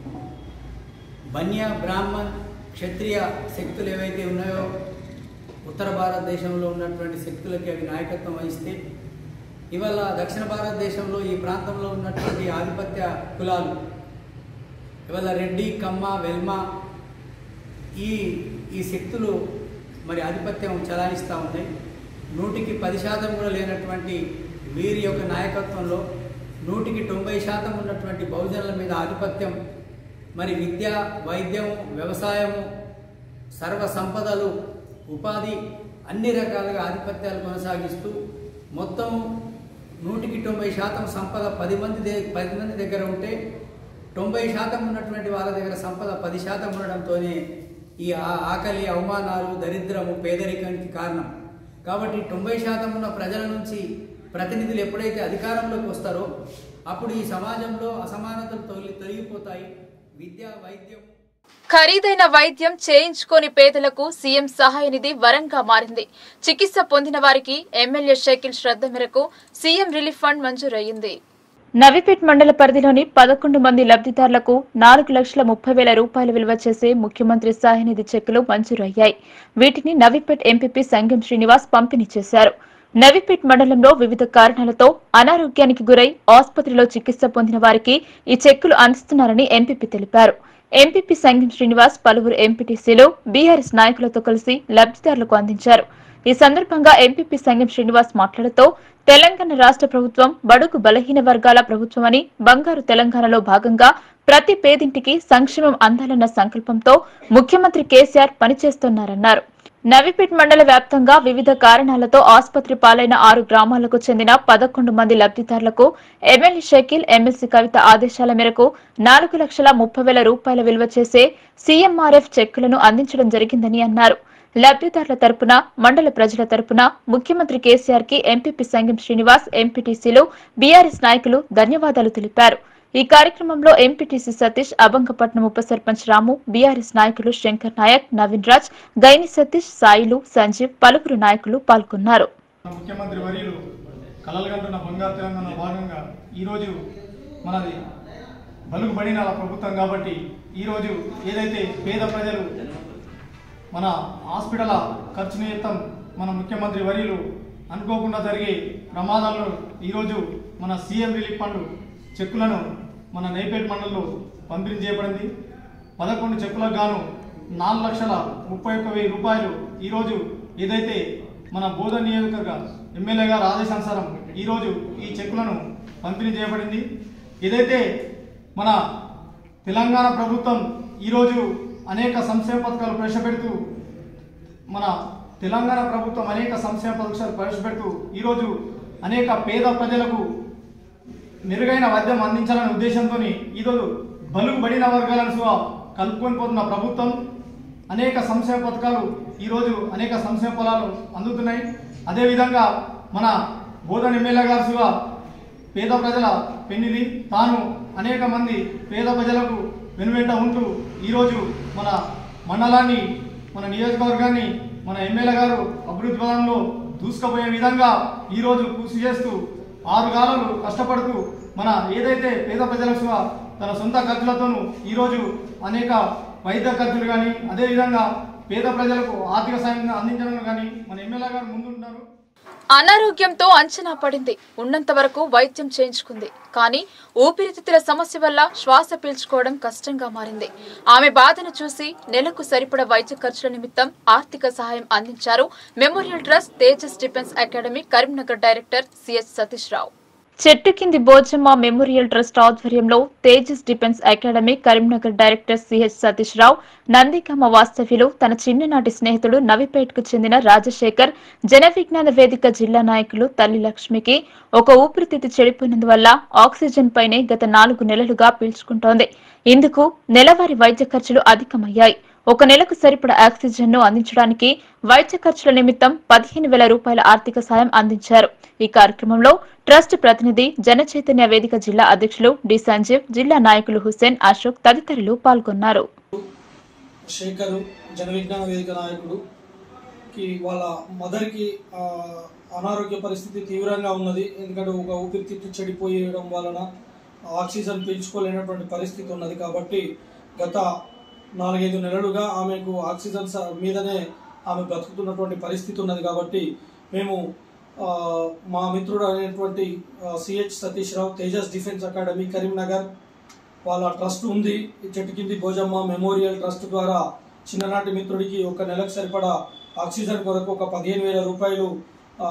K: బన్య బ్రాహ్మణ్ క్షత్రియ శక్తులు ఏవైతే ఉన్నాయో ఉత్తర భారతదేశంలో ఉన్నటువంటి శక్తులకి అవి నాయకత్వం వహిస్తే ఇవాళ దక్షిణ భారతదేశంలో ఈ ప్రాంతంలో ఉన్నటువంటి ఆధిపత్య కులాలు ఇవాళ రెడ్డి కమ్మ వెల్మ ఈ ఈ శక్తులు మరి ఆధిపత్యం చలాయిస్తూ ఉన్నాయి నూటికి పది శాతం కూడా లేనటువంటి వీరి యొక్క నాయకత్వంలో నూటికి తొంభై శాతం ఉన్నటువంటి బహుజనుల మీద ఆధిపత్యం మరి విద్య వైద్యం వ్యవసాయము సర్వ సంపదలు ఉపాధి అన్ని రకాలుగా ఆధిపత్యాలు కొనసాగిస్తూ మొత్తం నూటికి తొంభై శాతం సంపద పది మంది దే- పది మంది దగ్గర ఉంటే తొంభై శాతం ఉన్నటువంటి వాళ్ళ దగ్గర సంపద పది శాతం ఉండడంతోనే ఈ ఆ- ఆకలి అవమానాలు దరిద్రము పేదరికానికి కారణం కాబట్టి తొంభై శాతం ఉన్న ప్రజల నుంచి ప్రతినిధులు ఎప్పుడైతే అధికారంలోకి వస్తారో అప్పుడు ఈ సమాజంలో అసమానతలు తొలి తొలగిపోతాయి విద్య వైద్యం
A: ఖరీదైన వైద్యం చేయించుకోని పేదలకు సీఎం సహాయ నిధి వరంగా మారింది చికిత్స పొందిన వారికి ఎమ్మెల్యే షకీల్ శ్రద్ధ మేరకు సీఎం రిలీఫ్ ఫండ్ మంజూరయ్యింది నవిపేట్ మండల పరిధిలోని పదకొండు మంది లబ్ధిదారులకు నాలుగు లక్షల ముప్పై వేల రూపాయలు విలువ చేసే ముఖ్యమంత్రి సహాయ నిధి చెక్కులు మంజూరయ్యాయి వీటిని నవిపేట్ ఎంపీపీ సంగం శ్రీనివాస్ పంపిణీ చేశారు నవిపేట్ మండలంలో వివిధ కారణాలతో అనారోగ్యానికి గురై ఆసుపత్రిలో చికిత్స పొందిన వారికి ఈ చెక్కులు అందిస్తున్నారని ఎంపీపీ తెలిపారు ఎంపీపీ సంగం శ్రీనివాస్ పలువురు ఎంపీటీసీలు బీఆర్ఎస్ నాయకులతో కలిసి లబ్ధిదారులకు అందించారు ఈ సందర్భంగా ఎంపీపీ సంగం శ్రీనివాస్ మాట్లాడుతూ తెలంగాణ రాష్ట్ర ప్రభుత్వం బడుగు బలహీన వర్గాల ప్రభుత్వమని బంగారు తెలంగాణలో భాగంగా ప్రతి పేదింటికి సంక్షేమం అందాలన్న సంకల్పంతో ముఖ్యమంత్రి కేసీఆర్ పనిచేస్తున్నారన్నారు నవిపేట్ మండల వ్యాప్తంగా వివిధ కారణాలతో ఆసుపత్రి పాలైన ఆరు గ్రామాలకు చెందిన పదకొండు మంది లబ్ధిదారులకు ఎమ్మెల్యే షకీల్ ఎమ్మెల్సీ కవిత ఆదేశాల మేరకు నాలుగు లక్షల ముప్పై వేల రూపాయల విలువ చేసే సీఎంఆర్ఎఫ్ చెక్కులను అందించడం జరిగిందని అన్నారు లబ్ధిదారుల తరపున మండల ప్రజల తరపున ముఖ్యమంత్రి కేసీఆర్ కి ఎంపీపీ సంగం శ్రీనివాస్ ఎంపీటీసీలు బీఆర్ఎస్ నాయకులు ధన్యవాదాలు తెలిపారు ఈ కార్యక్రమంలో ఎంపీటీసీ సతీష్ అబంగపట్నం ఉప సర్పంచ్ రాము బీఆర్ఎస్ నాయకులు శంకర్ నాయక్ నవీన్ రాజ్ గైని సతీష్ సాయిలు సంజీవ్ పలువురు నాయకులు పాల్గొన్నారు
L: ముఖ్యమంత్రి వర్యులు కలలుగంటున్న బంగారు తెలంగాణ భాగంగా ఈరోజు మనది బలుగుబడిన ప్రభుత్వం కాబట్టి ఈరోజు ఏదైతే పేద ప్రజలు మన హాస్పిటల్ ఖర్చు నిమిత్తం మన ముఖ్యమంత్రి వర్యులు అనుకోకుండా జరిగే ప్రమాదాలను ఈరోజు మన సీఎం రిలీఫ్ ఫండ్ చెక్కులను మన నేపేట్ మండలంలో పంపిణీ చేయబడింది పదకొండు చెక్కులకు గాను నాలుగు లక్షల ముప్పై ఒక్క వెయ్యి రూపాయలు ఈరోజు ఏదైతే మన బోధ నియోజకవర్గ ఎమ్మెల్యే గారి ఆదేశానుసారం ఈరోజు ఈ చెక్కులను పంపిణీ చేయబడింది ఏదైతే మన తెలంగాణ ప్రభుత్వం ఈరోజు అనేక సంక్షేమ పథకాలు ప్రవేశపెడుతూ మన తెలంగాణ ప్రభుత్వం అనేక సంక్షేమ పథకాలు ప్రవేశపెడుతూ ఈరోజు అనేక పేద ప్రజలకు మెరుగైన వైద్యం అందించాలనే ఉద్దేశంతో ఈరోజు బలుగు బడిన వర్గాలను సువా కలుపుకొని పోతున్న ప్రభుత్వం అనేక సంక్షేమ పథకాలు ఈరోజు అనేక సంక్షేమ ఫలాలు అందుతున్నాయి అదేవిధంగా మన బోధన ఎమ్మెల్యే గారు సువా పేద ప్రజల పెన్నిది తాను అనేక మంది పేద ప్రజలకు వెనువెంట ఉంటూ ఈరోజు మన మండలాన్ని మన నియోజకవర్గాన్ని మన ఎమ్మెల్యే గారు అభివృద్ధి పదంలో దూసుకుపోయే విధంగా ఈరోజు కృషి చేస్తూ ఆరు కాలాలు కష్టపడుతూ మన ఏదైతే పేద ప్రజలకు తన సొంత ఖర్చులతోనూ ఈరోజు అనేక వైద్య ఖర్చులు కానీ అదేవిధంగా పేద ప్రజలకు ఆర్థిక సాయం అందించడంలో కానీ మన ఎమ్మెల్యే గారు ముందుంటున్నారు
A: అనారోగ్యంతో అంచనా పడింది ఉన్నంత వరకు వైద్యం చేయించుకుంది కానీ ఊపిరితిత్తుల సమస్య వల్ల శ్వాస పీల్చుకోవడం కష్టంగా మారింది ఆమె బాధను చూసి నెలకు సరిపడ వైద్య ఖర్చుల నిమిత్తం ఆర్థిక సహాయం అందించారు memorial trust Tejas defence academy Karimnagar director CS Satish Rao చెట్టు కింది బోజమ్మ మెమోరియల్ ట్రస్ట్ ఆధ్వర్యంలో Tejas defence academy Karimnagar director CH Satish Rao Nandikamma వాస్తవ్యులు తన చిన్ననాటి స్నేహితుడు నవిపేటకు చెందిన రాజశేఖర్ జన విజ్ఞాన వేదిక జిల్లా నాయకులు తల్లి లక్ష్మికి ఒక ఊపిరితిత్తు చెడిపోయినందువల్ల ఆక్సిజన్ పైనే గత నాలుగు నెలలుగా పీల్చుకుంటోంది ఇందుకు నెలవారీ వైద్య ఖర్చులు అధికమయ్యాయి ఒక నెలకు సరిపడ ఆక్సిజన్ ను అందించడానికి వైద్య ఖర్చుల నిమిత్తం పదిహేను వేల రూపాయల ఆర్థిక సాయం అందించారు ఈ కార్యక్రమంలో ట్రస్ట్ ప్రతినిధి జనచైతన్య వేదిక జిల్లా అధ్యక్షులు డి సంజీవ్ జిల్లా నాయకులు హుస్సేన్ అశోక్ తదితరులు పాల్గొన్నారు
M: శేఖరు జన విజ్ఞాన వేదిక నాయకుడు కి వాళ్ళ మదర్కి ఆ, అనారోగ్య పరిస్థితి తీవ్రంగా ఉన్నది ఎందుకంటే ఒక ఊపిరితిత్తు చెడిపోయడం వలన ఆక్సిజన్ పీల్చుకోలేనటువంటి పరిస్థితి ఉన్నది కాబట్టి గత నాలుగైదు నెలలుగా ఆమెకు ఆక్సిజన్ స- మీదనే ఆమె బ్రతుకుతున్నటువంటి పరిస్థితి ఉన్నది కాబట్టి మేము ఆ, మా మిత్రుడు అయినటువంటి CH Satish Rao Tejas defence academy Karimnagar వాళ్ళ ట్రస్ట్ ఉంది ఈ చెట్టు కింది భోజమ్మ మెమోరియల్ ట్రస్ట్ ద్వారా చిన్ననాటి మిత్రుడికి ఒక నెలకు సరిపడా ఆక్సిజన్ కొరకు ఒక పదిహేను వేల రూపాయలు ఆ,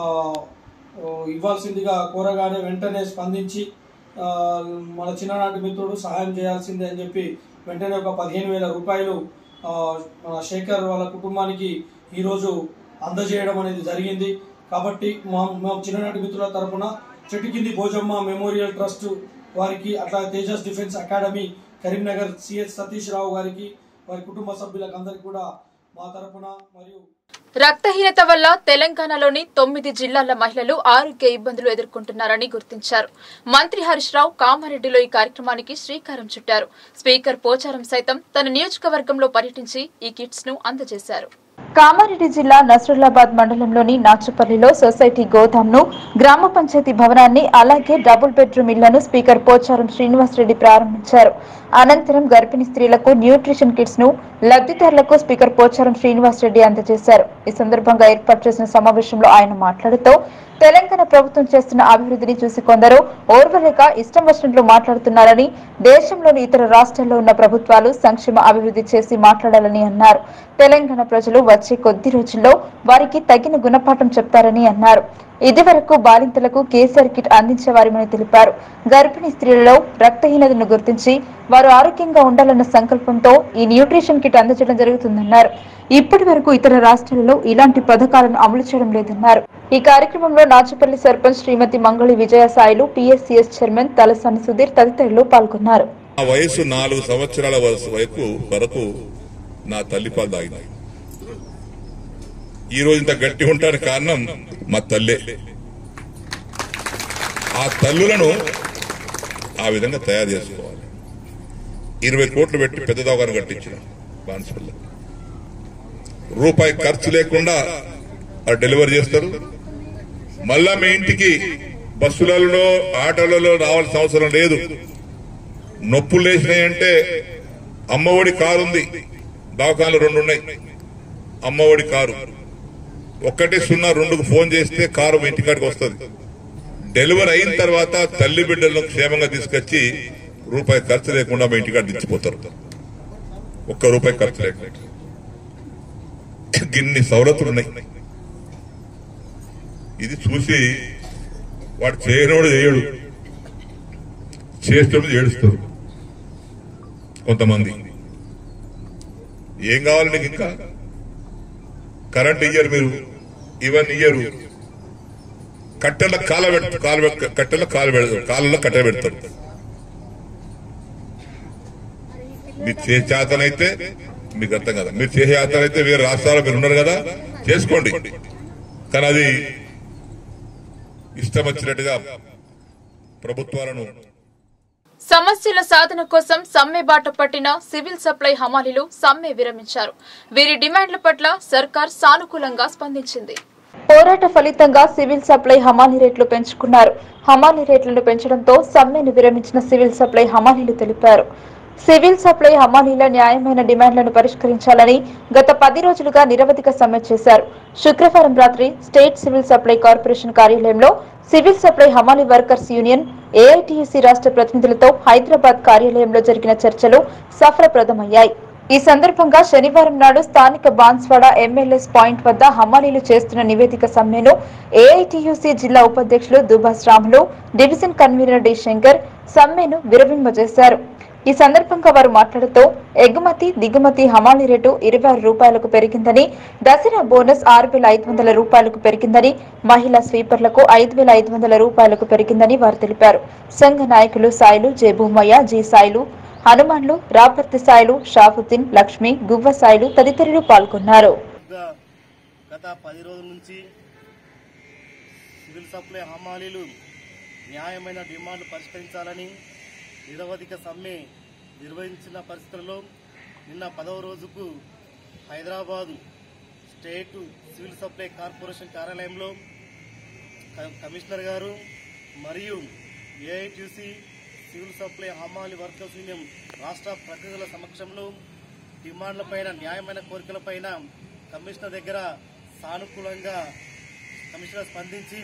M: ఓ, ఇవ్వాల్సిందిగా కోరగానే వెంటనే స్పందించి ఆ, మన చిన్ననాటి మిత్రుడు సహాయం చేయాల్సిందే అని చెప్పి వెంటనే ఒక పదిహేను వేల రూపాయలు ఆ, మన శేఖర్ వాళ్ళ కుటుంబానికి ఈరోజు అందజేయడం అనేది జరిగింది కాబట్టి మా మా చిన్ననాటి మిత్రుల తరపున చెట్టు కింది భోజమ్మ మెమోరియల్ ట్రస్ట్ వారికి అట్లా Tejas defence academy Karimnagar CS Satish Rao గారికి వారి కుటుంబ సభ్యులకు అందరికీ కూడా మా తరపున మరియు
A: రక్తహీనత వల్ల తెలంగాణలోని తొమ్మిది జిల్లాల మహిళలు ఆరోగ్య ఇబ్బందులు ఎదుర్కొంటున్నారని గుర్తించారు మంత్రి హరీష్ రావు కామారెడ్డిలో ఈ కార్యక్రమానికి శ్రీకారం చుట్టారు స్పీకర్ పోచారం సైతం తన నియోజకవర్గంలో పర్యటించి ఈ కిట్స్ ను అందజేశారు కామారెడ్డి జిల్లా నసరులాబాద్ మండలంలోని నాచుపల్లిలో సొసైటీ గోదాంను గ్రామ పంచాయతీ భవనాన్ని అలాగే డబుల్ బెడ్రూమ్ ఇళ్లను స్పీకర్ పోచారం శ్రీనివాసరెడ్డి ప్రారంభించారు అనంతరం గర్భిణీ స్త్రీలకు న్యూట్రిషన్ కిట్స్ ను లబ్ధిదారులకు స్పీకర్ పోచారం శ్రీనివాసరెడ్డి అందజేశారు ఈ సందర్భంగా ఏర్పాటు చేసిన సమావేశంలో ఆయన మాట్లాడుతూ తెలంగాణ ప్రభుత్వం చేస్తున్న అభివృద్ధిని చూసి కొందరు ఓర్వలేక ఇష్టం వచ్చినట్లు మాట్లాడుతున్నారని దేశంలోని ఇతర రాష్ట్రాల్లో ఉన్న ప్రభుత్వాలు సంక్షేమ అభివృద్ధి చేసి మాట్లాడాలని అన్నారు తెలంగాణ ప్రజలు వచ్చే కొద్ది రోజుల్లో వారికి తగిన గుణపాఠం చెప్తారని అన్నారు ఇదివరకు బాలింతలకు కేసీఆర్ కిట్ అందించేవారమని తెలిపారు గర్భిణీ స్త్రీలలో రక్తహీనతను గుర్తించి వారు ఆరోగ్యంగా ఉండాలన్న సంకల్పంతో ఈ న్యూట్రిషన్ కిట్ అందజేయడం జరుగుతుందన్నారు ఇప్పటి వరకు ఇతర రాష్ట్రాలలో ఇలాంటి పథకాలను అమలు చేయడం లేదన్నారు ఈ కార్యక్రమంలో నాచుపల్లి సర్పంచ్ శ్రీమతి మంగళి విజయసాయిలు పిఎస్సిఎస్ చైర్మన్ తలసాని సుధీర్ తదితరులు పాల్గొన్నారు
N: నా వయసు నాలుగు సంవత్సరాల వయసు వరకు వరకు నా తల్లి పాలు తాగినాయి ఈ రోజు ఇంత గట్టి ఉండడానికి కారణం మా తల్లే ఆ తల్లులను ఆ విధంగా తయారు చేసుకోవాలి ఇరవై కోట్లు పెట్టి పెద్ద దవాఖాన కట్టించిన బాన్స్పల్లి రూపాయి ఖర్చు లేకుండా ఆ డెలివరీ చేస్తారు మళ్ళా మీ ఇంటికి బస్సులలో ఆటోలలో రావాల్సిన అవసరం లేదు నొప్పులు లేచినాయంటే అమ్మఒడి కారు ఉంది దవాఖానలు రెండు ఉన్నాయి అమ్మఒడి కారు ఒక్కటి సున్నా రెండుకు ఫోన్ చేస్తే కారు మీ ఇంటికాడికి వస్తుంది డెలివరీ అయిన తర్వాత తల్లి బిడ్డలను క్షేమంగా తీసుకొచ్చి రూపాయి ఖర్చు లేకుండా మీ ఇంటికాడ దించిపోతారు ఒక్క రూపాయి ఖర్చు లేకుండా గిన్ని సవలతులు ఉన్నాయి ఇది చూసి వాడు చేయనోడు చేయడు చేసేటప్పుడు ఏడుస్తారు కొంతమంది ఏం కావాలి నీకు ఇంకా కరెంట్ ఇయ్యరు మీరు ఇవన్నీ ఇయ్యరు కట్టెల కాల పెడతారు కాలు పె- కట్టెల కాలు పెడతారు కాళ్ళలో కట్టె పెడతారు మీరు చేసే చేతనైతే మీకు అర్థం కదా మీరు చేసే చేతనైతే వేరే రాష్ట్రాల్లో మీరు ఉన్నారు కదా చేసుకోండి కానీ అది ఇష్టం వచ్చినట్టుగా ప్రభుత్వాలను
A: సమస్యల సాధన కోసం సమ్మె బాట పట్టిన సివిల్ సప్లై హమాలీలు సమ్మె విరమించారు వీరి డిమాండ్ల పట్ల సర్కార్ సానుకూలంగా స్పందించింది పోరాట ఫలితంగా సివిల్ సప్లై హమాలీ రేట్లు పెంచుకున్నారు హమాలీ రేట్లను పెంచడంతో సమ్మెను విరమించిన సివిల్ సప్లై హమాలీలు తెలిపారు సివిల్ సప్లై హమాలీల న్యాయమైన డిమాండ్లను పరిష్కరించాలని గత పది రోజులుగా నిరవధిక సమ్మె చేశారు శుక్రవారం రాత్రి స్టేట్ సివిల్ సప్లై కార్పొరేషన్ కార్యాలయంలో సివిల్ సప్లై హమాలీ వర్కర్స్ యూనియన్ ఏఐటియుసి రాష్ట్ర ప్రతినిధులతో హైదరాబాద్ కార్యాలయంలో జరిగిన చర్చలు సఫలప్రదమయ్యాయి ఈ సందర్భంగా శనివారం నాడు స్థానిక బాన్స్వాడ ఎంఎల్ఎస్ పాయింట్ వద్ద హమాలీలు చేస్తున్న నివేదిక సమ్మెను ఏఐటియుసి జిల్లా ఉపాధ్యక్షులు Dubas Ramulu division convener D Shankar సమ్మెను విరమింపజేశారు ఈ సందర్భంగా వారు మాట్లాడుతూ ఎగుమతి దిగుమతి హమాలీ రేటు ఇరవై ఆరు రూపాయలకు పెరిగిందని దసరా బోనస్ ఆరు వేల ఐదు వందల రూపాయలకు పెరిగిందని మహిళా స్వీపర్లకు ఐదు వేల ఐదు వందల రూపాయలకు పెరిగిందని వారు తెలిపారు సంఘ నాయకులు సాయిలు జె భూమయ్య జి సాయిలు హనుమాన్లు రాపర్తి సాయిలు షాఫుద్దీన్ లక్ష్మి గువ్వ సాయిలు తదితరులు పాల్గొన్నారు
O: గత పది రోజుల నుంచి సివిల్ సప్లై హమాలీలు న్యాయమైన డిమాండ్లు పరిష్కరించాలని నిరవధిక సమ్మె నిర్వహించిన పరిస్థితుల్లో నిన్న పదవ రోజుకు Hyderabad state civil supply corporation కార్యాలయంలో క- కమిషనర్ గారు మరియు ఏఐటీసీ సివిల్ సప్లై హమాలి వర్కర్స్ యూనియన్ రాష్ట్ర ప్రతినిధుల సమక్షంలో డిమాండ్లపైన న్యాయమైన కోరికలపైన కమిషనర్ దగ్గర సానుకూలంగా కమిషనర్ స్పందించి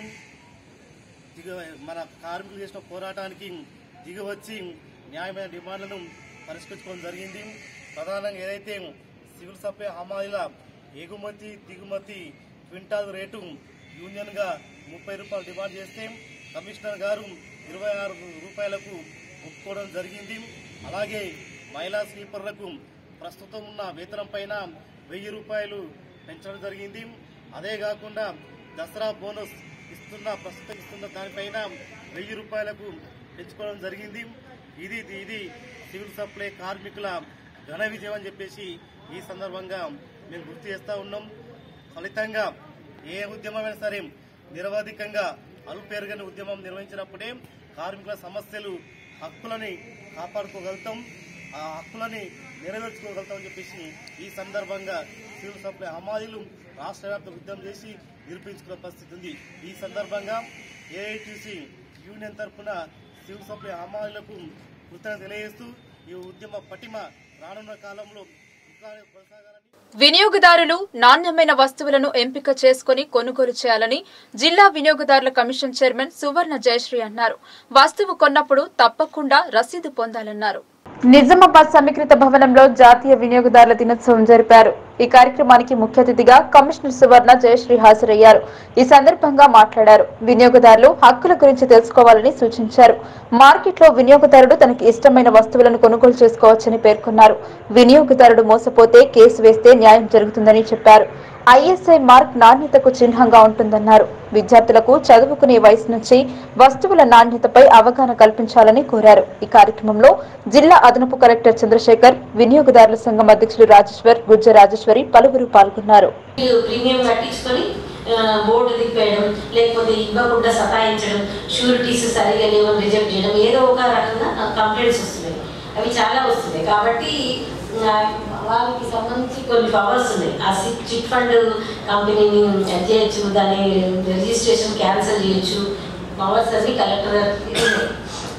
O: దిగ మన కార్మికులు చేసిన పోరాటానికి దిగివచ్చి న్యాయమైన డిమాండ్లను పరిష్కరించుకోవడం జరిగింది ప్రధానంగా ఏదైతే సివిల్ సప్లై హమాలీల ఎగుమతి దిగుమతి క్వింటాల్ రేటు యూనియన్గా ముప్పై రూపాయలు డిమాండ్ చేస్తే కమిషనర్ గారు ఇరవై ఆరు రూపాయలకు ఒప్పుకోవడం జరిగింది అలాగే మహిళా స్లీపర్లకు ప్రస్తుతం ఉన్న వేతనం పైన వెయ్యి రూపాయలు పెంచడం జరిగింది అదే కాకుండా దసరా బోనస్ ఇస్తున్న ప్రస్తుతం ఇస్తున్న దానిపైన వెయ్యి రూపాయలకు పెంచుకోవడం జరిగింది ఇది ఇది సివిల్ సప్లై కార్మికుల ఘన విజయం అని చెప్పేసి ఈ సందర్భంగా మేము గుర్తు చేస్తా ఉన్నాం ఫలితంగా ఏ ఉద్యమమైనా సరే నిరవధికంగా అలుపేరుగని ఉద్యమం నిర్వహించినప్పుడే కార్మికుల సమస్యలు హక్కులని కాపాడుకోగలుగుతాం ఆ హక్కులని నెరవేర్చుకోగలుగుతాం అని చెప్పేసి ఈ సందర్భంగా సివిల్ సప్లై హమాలీలు రాష్ట్ర వ్యాప్త ఉద్యమం చేసి నిరూపించుకున్న పరిస్థితి ఉంది ఈ సందర్భంగా ఏఐటీసీ యూనియన్ తరఫున సివిల్ సప్లై హమాలీలకు కృతజ్ఞత తెలియజేస్తూ ఈ ఉద్యమ పటిమ రానున్న కాలంలో ఇంకా కొనసాగాలని
A: వినియోగదారులు నాణ్యమైన వస్తువులను ఎంపిక చేసుకుని కొనుగోలు చేయాలని జిల్లా వినియోగదారుల కమిషన్ చైర్మన్ సువర్ణ జయశ్రీ అన్నారు వస్తువు కొన్నప్పుడు తప్పకుండా రసీదు పొందాలన్నారు నిజామాబాద్ సమీకృత భవనంలో జాతీయ వినియోగదారుల దినోత్సవం జరిపారు ఈ కార్యక్రమానికి ముఖ్య అతిథిగా కమిషనర్ సువర్ణ జయశ్రీ హాజరయ్యారు ఈ సందర్భంగా మాట్లాడారు వినియోగదారులు హక్కుల గురించి తెలుసుకోవాలని సూచించారు మార్కెట్లో వినియోగదారుడు తనకి ఇష్టమైన వస్తువులను కొనుగోలు చేసుకోవచ్చని పేర్కొన్నారు వినియోగదారుడు మోసపోతే కేసు వేస్తే న్యాయం జరుగుతుందని చెప్పారు ఐఎస్ఐ మార్క్ నాణ్యతకు చిహ్నంగా ఉంటుందన్నారు విద్యార్థులకు చదువుకునే వయసు నుంచి వస్తువుల నాణ్యతపై అవగాహన కల్పించాలని కోరారు ఈ కార్యక్రమంలో జిల్లా అదనపు కలెక్టర్ చంద్రశేఖర్ వినియోగదారుల సంఘం అధ్యక్షులు రాజేశ్వర్ గుజ్జ రాజేశ్వరి పలువురు పాల్గొన్నారు
P: వీళ్ళు ప్రీమియం కట్టించుకొని ఆ, బోర్డు తిప్పేయడం లేకపోతే ఇవ్వకుండా సతాయించడం షూరిటీస్ సరిగా లేవని రిజెక్ట్ చేయడం ఏదో ఒక రకంగా కంప్లైంట్స్ వస్తున్నాయి అవి చాలా వస్తున్నాయి కాబట్టి ఆ, వాళ్ళకి సంబంధించి కొన్ని పవర్స్ ఉన్నాయి ఆ సిట్ చిట్ ఫండ్ కంపెనీని చేయొచ్చు దాని రిజిస్ట్రేషన్ క్యాన్సిల్ చేయొచ్చు పవర్స్ అన్ని కలెక్టర్ గారికి ఉన్నాయి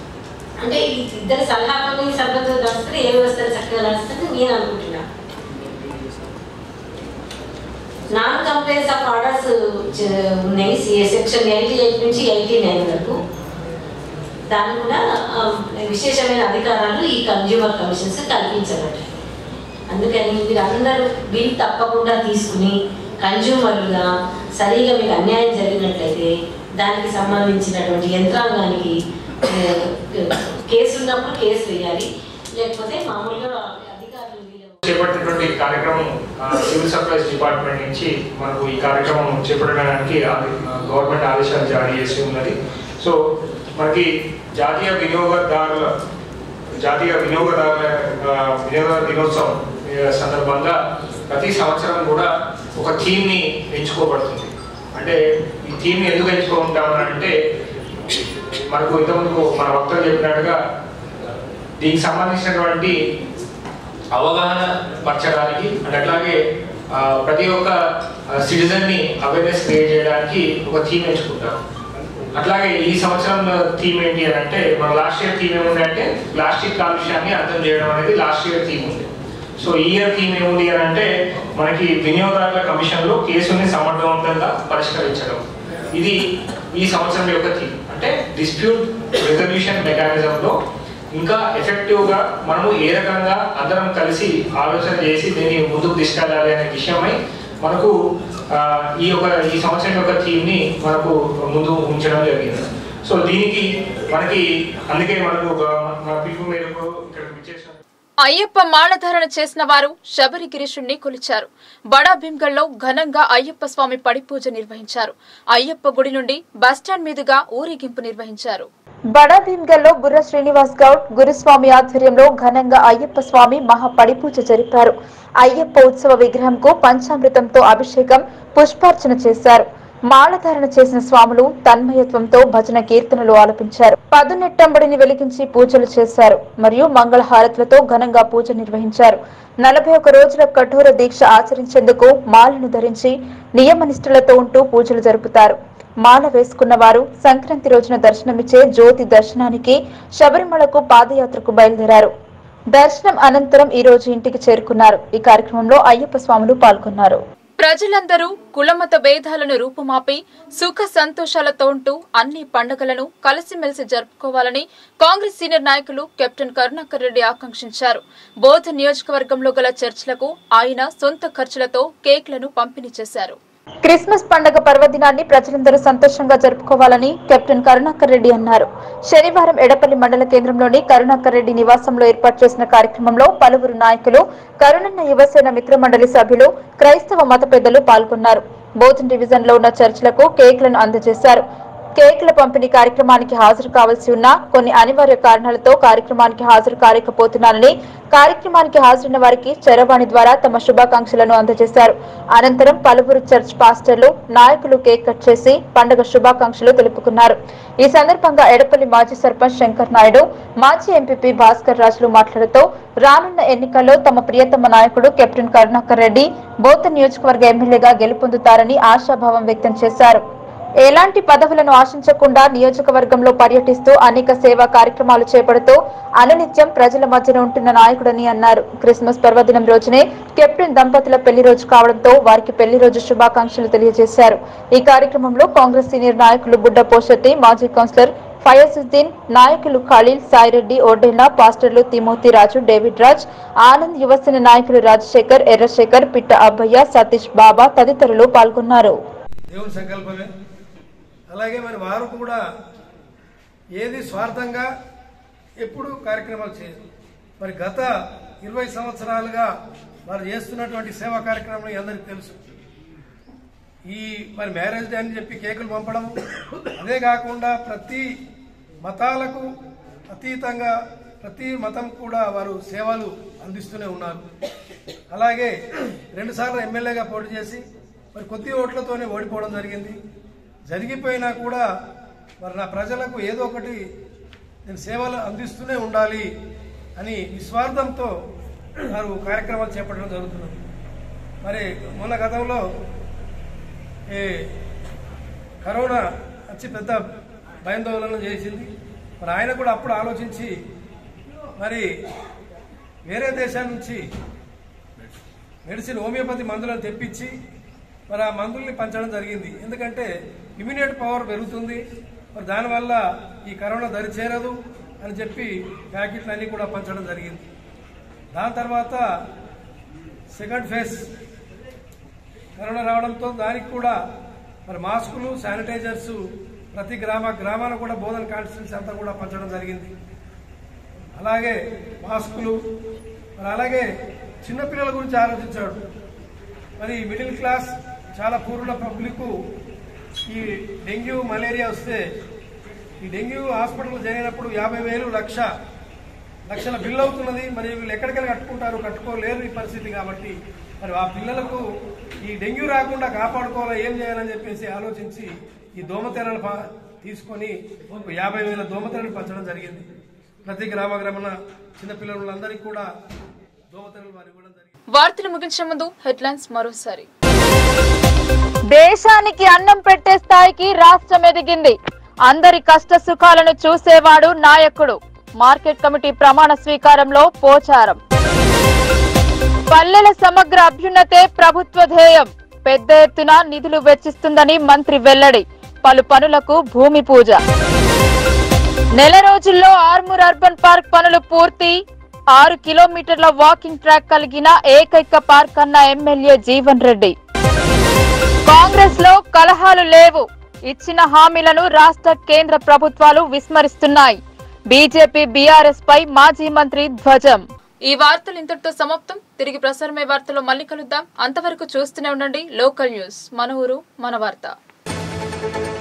P: అంటే ఈ ఇద్దరు సలహాతో సభ్యులతో నడిస్తే ఏ వ్యవస్థ చక్కగా నడుస్తుంది నేను అనుకుంటున్నాను నాన్ కంప్లైంట్స్ ఆఫ్ ఆర్డర్స్ ఉన్నాయి సెక్షన్ ఎయిటీ ఎయిట్ నుంచి ఎయిటీ నైన్ వరకు దాన్ని కూడా ఆ, విశేషమైన అధికారాలు ఈ కన్జ్యూమర్ కమిషన్స్ కల్పించబడ్డాయి అందుకని మీరందరూ బిల్ తప్పకుండా తీసుకుని కన్జ్యూమర్లుగా సరిగా మీకు అన్యాయం జరిగినట్లయితే దానికి సంబంధించినటువంటి యంత్రాంగానికి ఆ, కేసు ఉన్నప్పుడు కేసు వేయాలి లేకపోతే మామూలుగా అధికారులు వీళ్ళు
Q: చేపట్టినటువంటి కార్యక్రమం ఆ, సివిల్ సప్లైస్ డిపార్ట్మెంట్ నుంచి మనకు ఈ కార్యక్రమం చేపట్టడానికి ఆది- గవర్నమెంట్ ఆదేశాలు జారీ చేసి ఉన్నది సో మనకి జాతీయ వినియోగదారుల జాతీయ వినియోగదారుల ఆ, వినియోగదారుల దినోత్సవం ఆ, సందర్భంగా ప్రతి సంవత్సరం కూడా ఒక థీమ్ని ఎంచుకోబడుతుంది అంటే ఈ థీమ్ని ఎందుకు ఎంచుకుంటామని అంటే మనకు ఇంతకుముందు మన వక్తలు చెప్పినట్టుగా దీనికి సంబంధించినటువంటి అవగాహన పరచడానికి అండ్ అట్లాగే ఆ, ప్రతి ఒక్క సిటిజన్ ని అవేర్నెస్ క్రియేట్ చేయడానికి ఒక థీమ్ ఎంచుకుంటాం అట్లాగే ఈ సంవత్సరం థీమ్ ఏంటి అని అంటే మన లాస్ట్ ఇయర్ థీమ్ ఏముంది అంటే ప్లాస్టిక్ కాలుష్యాన్ని అర్థం చేయడం అనేది లాస్ట్ ఇయర్ థీమ్ ఉంది సో ఈ ఇయర్ థీమ్ ఏముంది అని అంటే మనకి వినియోగదారుల కమిషన్ లో కేసుని సమర్థవంతంగా పరిష్కరించడం ఇది ఈ సంవత్సరం యొక్క థీమ్ అంటే డిస్ప్యూట్ రెజల్యూషన్ మెకానిజంలో ఇంకా ఎఫెక్టివ్ గా మనము ఏ రకంగా అందరం కలిసి ఆలోచన చేసి దీన్ని ముందుకు తీసుకెళ్ళాలి అనే విషయమై మనకు ఆ, ఈ యొక్క ఈ సంవత్సరం యొక్క థీమ్ ని మనకు ముందు ఉంచడం జరిగింది సో దీనికి మనకి అందుకే మనకు ఒక మన పిలుపు మేరకు ఇక్కడ విచ్చేసిన
A: అయ్యప్ప మాలధారణ చేసిన వారు శబరిగిరీషుణ్ణి కొలిచారు బడా భీమ్గల్లో ఘనంగా అయ్యప్ప స్వామి పడిపూజ నిర్వహించారు అయ్యప్ప గుడి నుండి బస్టాండ్ మీదుగా ఊరేగింపు నిర్వహించారు బడా భీమ్గల్లో బుర్ర శ్రీనివాస్ గౌడ్ గురుస్వామి ఆధ్వర్యంలో ఘనంగా అయ్యప్ప స్వామి మహా పడిపూజ జరిపారు అయ్యప్ప ఉత్సవ విగ్రహంకు పంచామృతంతో అభిషేకం పుష్పార్చన చేశారు మాలధారణ చేసిన స్వాములు తన్మయత్వంతో భజన కీర్తనలు ఆలపించారు పదునెట్టంబడిని వెలిగించి పూజలు చేశారు మరియు మంగళహారతులతో ఘనంగా పూజ నిర్వహించారు నలభై ఒక రోజుల కఠోర దీక్ష ఆచరించేందుకు మాలను ధరించి నియమనిష్ఠులతో ఉంటూ పూజలు జరుపుతారు మాల వేసుకున్న వారు సంక్రాంతి రోజున దర్శనమిచ్చే జ్యోతి దర్శనానికి శబరిమలకు పాదయాత్రకు బయలుదేరారు దర్శనం అనంతరం ఈ రోజు ఇంటికి చేరుకున్నారు ఈ కార్యక్రమంలో అయ్యప్ప స్వాములు పాల్గొన్నారు ప్రజలందరూ కులమత భేదాలను రూపుమాపి సుఖ సంతోషాలతో ఉంటూ అన్ని పండుగలను కలిసిమెలిసి జరుపుకోవాలని కాంగ్రెస్ సీనియర్ నాయకులు కెప్టెన్ కరుణాకర్ రెడ్డి ఆకాంక్షించారు బోధ నియోజకవర్గంలో గల చర్చిలకు ఆయన సొంత ఖర్చులతో కేక్లను పంపిణీ చేశారు క్రిస్మస్ పండుగ పర్వదినాన్ని ప్రజలందరూ సంతోషంగా జరుపుకోవాలని కెప్టెన్ కరుణాకర్ రెడ్డి అన్నారు శనివారం ఎడపల్లి మండల కేంద్రంలోని కరుణాకర్ రెడ్డి నివాసంలో ఏర్పాటు చేసిన కార్యక్రమంలో పలువురు నాయకులు కరుణన్న యువసేన మిత్ర మండలి సభ్యులు క్రైస్తవ మత పెద్దలు పాల్గొన్నారు బోధన్ డివిజన్ లో ఉన్న చర్చిలకు కేక్లను అందజేశారు కేకుల పంపిణీ కార్యక్రమానికి హాజరు కావాల్సి ఉన్న కొన్ని అనివార్య కారణాలతో కార్యక్రమానికి హాజరు కాలేకపోతున్నారని కార్యక్రమానికి హాజరైన వారికి చరవాణి ద్వారా తమ శుభాకాంక్షలను అందజేశారు అనంతరం పలువురు చర్చ్ పాస్టర్లు నాయకులు కేక్ కట్ చేసి పండుగ శుభాకాంక్షలు తెలుపుకున్నారు ఈ సందర్భంగా ఎడపల్లి మాజీ సర్పంచ్ శంకర్ నాయుడు మాజీ ఎంపీపీ భాస్కర్ రాజులు మాట్లాడుతూ రానున్న ఎన్నికల్లో తమ ప్రియతమ నాయకుడు కెప్టెన్ కరుణాకర్ రెడ్డి బోత నియోజకవర్గ ఎమ్మెల్యేగా గెలుపొందుతారని ఆశాభావం వ్యక్తం చేశారు ఎలాంటి పదవులను ఆశించకుండా నియోజకవర్గంలో పర్యటిస్తూ అనేక సేవా కార్యక్రమాలు చేపడుతూ అనునిత్యం ప్రజల మధ్యన ఉంటున్న నాయకుడని అన్నారు క్రిస్మస్ పర్వదినం రోజునే కెప్టెన్ దంపతుల పెళ్లి రోజు కావడంతో వారికి పెళ్లి రోజు శుభాకాంక్షలు తెలియజేశారు ఈ కార్యక్రమంలో కాంగ్రెస్ సీనియర్ నాయకులు బుడ్డ పోషెట్టి మాజీ కౌన్సిలర్ ఫయజుద్దీన్ నాయకులు ఖలీల్ సాయిరెడ్డి ఓడెల్లా పాస్టర్లు తిమోతి రాజు డేవిడ్ రాజ్ ఆనంద్ యువసేన నాయకులు రాజశేఖర్ ఎర్రశేఖర్ పిట్ట అబ్బయ్య సతీష్ బాబా తదితరులు పాల్గొన్నారు
R: దేవుని సంకల్పమే అలాగే మరి వారు కూడా ఏది స్వార్థంగా ఎప్పుడు కార్యక్రమాలు చేయరు మరి గత ఇరవై సంవత్సరాలుగా వారు చేస్తున్నటువంటి సేవా కార్యక్రమం అందరికీ తెలుసు ఈ మరి మ్యారేజ్ డే అని చెప్పి కేకులు పంపడం అదే కాకుండా ప్రతి మతాలకు అతీతంగా ప్రతి మతం కూడా వారు సేవలు అందిస్తూనే ఉన్నారు అలాగే రెండుసార్లు ఎమ్మెల్యేగా పోటీ చేసి మరి కొద్ది ఓట్లతోనే ఓడిపోవడం జరిగింది జరిగిపోయినా కూడా మరి నా ప్రజలకు ఏదో ఒకటి నేను సేవలు అందిస్తూనే ఉండాలి అని నిస్వార్థంతో వారు కార్యక్రమాలు చేపట్టడం జరుగుతున్నది మరి మొన్న గతంలో ఈ కరోనా వచ్చి పెద్ద భయాందోళన చేసింది మరి ఆయన కూడా అప్పుడు ఆలోచించి మరి వేరే దేశాల నుంచి మెడిసిన్ హోమియోపతి మందులను తెప్పించి మరి ఆ మందుల్ని పంచడం జరిగింది ఎందుకంటే ఇమ్యూనిటీ పవర్ పెరుగుతుంది మరి దానివల్ల ఈ కరోనా దరి చేరదు అని చెప్పి ప్యాకెట్లు అన్నీ కూడా పంచడం జరిగింది దాని తర్వాత సెకండ్ ఫేజ్ కరోనా రావడంతో దానికి కూడా మరి మాస్కులు శానిటైజర్స్ ప్రతి గ్రామ గ్రామాన కూడా బోధన కాన్స్టిట్యూన్సీ అంతా కూడా పంచడం జరిగింది అలాగే మాస్కులు మరి అలాగే చిన్నపిల్లల గురించి ఆలోచించాడు మరి మిడిల్ క్లాస్ చాలా పూర్ణ పబ్లిక్ ఈ డెంగ్యూ మలేరియా వస్తే ఈ డెంగ్యూ హాస్పిటల్ జరిగినప్పుడు యాభై వేలు లక్ష లక్షల బిల్లు అవుతున్నది మరి వీళ్ళు ఎక్కడికైనా కట్టుకుంటారు కట్టుకోలేరు ఈ పరిస్థితి కాబట్టి మరి ఆ పిల్లలకు ఈ డెంగ్యూ రాకుండా కాపాడుకోవాలా ఏం చేయాలని చెప్పేసి ఆలోచించి ఈ దోమతెరలు ప- తీసుకొని ఒక యాభై వేల దోమతెరలు పంచడం జరిగింది ప్రతి గ్రామ గ్రామన చిన్నపిల్లలందరికీ కూడా దోమతెరలు వారు ఇవ్వడం జరిగింది
A: వార్తలు ముగించే ముందు హెడ్లైన్స్ మరోసారి దేశానికి అన్నం పెట్టే స్థాయికి రాష్ట్రం ఎదిగింది అందరి కష్ట సుఖాలను చూసేవాడు నాయకుడు మార్కెట్ కమిటీ ప్రమాణ స్వీకారంలో పోచారం పల్లెల సమగ్ర అభ్యున్నతే ప్రభుత్వ ధ్యేయం పెద్ద ఎత్తున నిధులు వెచ్చిస్తుందని మంత్రి వెల్లడి పలు పనులకు భూమి పూజ నెల రోజుల్లో ఆర్మూర్ అర్బన్ పార్క్ పనులు పూర్తి ఆరు కిలోమీటర్ల వాకింగ్ ట్రాక్ కలిగిన ఏకైక పార్క్ అన్న ఎమ్మెల్యే జీవన్ రెడ్డి కాంగ్రెస్ లో కలహాలు లేవు ఇచ్చిన హామీలను రాష్ట్ర కేంద్ర ప్రభుత్వాలు విస్మరిస్తున్నాయి బీజేపీ బీఆర్ఎస్ పై మాజీ మంత్రి ధ్వజం ఈ వార్తలు ఇంతటితో సమాప్తం తిరిగి ప్రసారమయ్యే వార్తలో మళ్ళీ కలుద్దాం అంతవరకు చూస్తూనే ఉండండి లోకల్ న్యూస్ మన ఊరు మన వార్త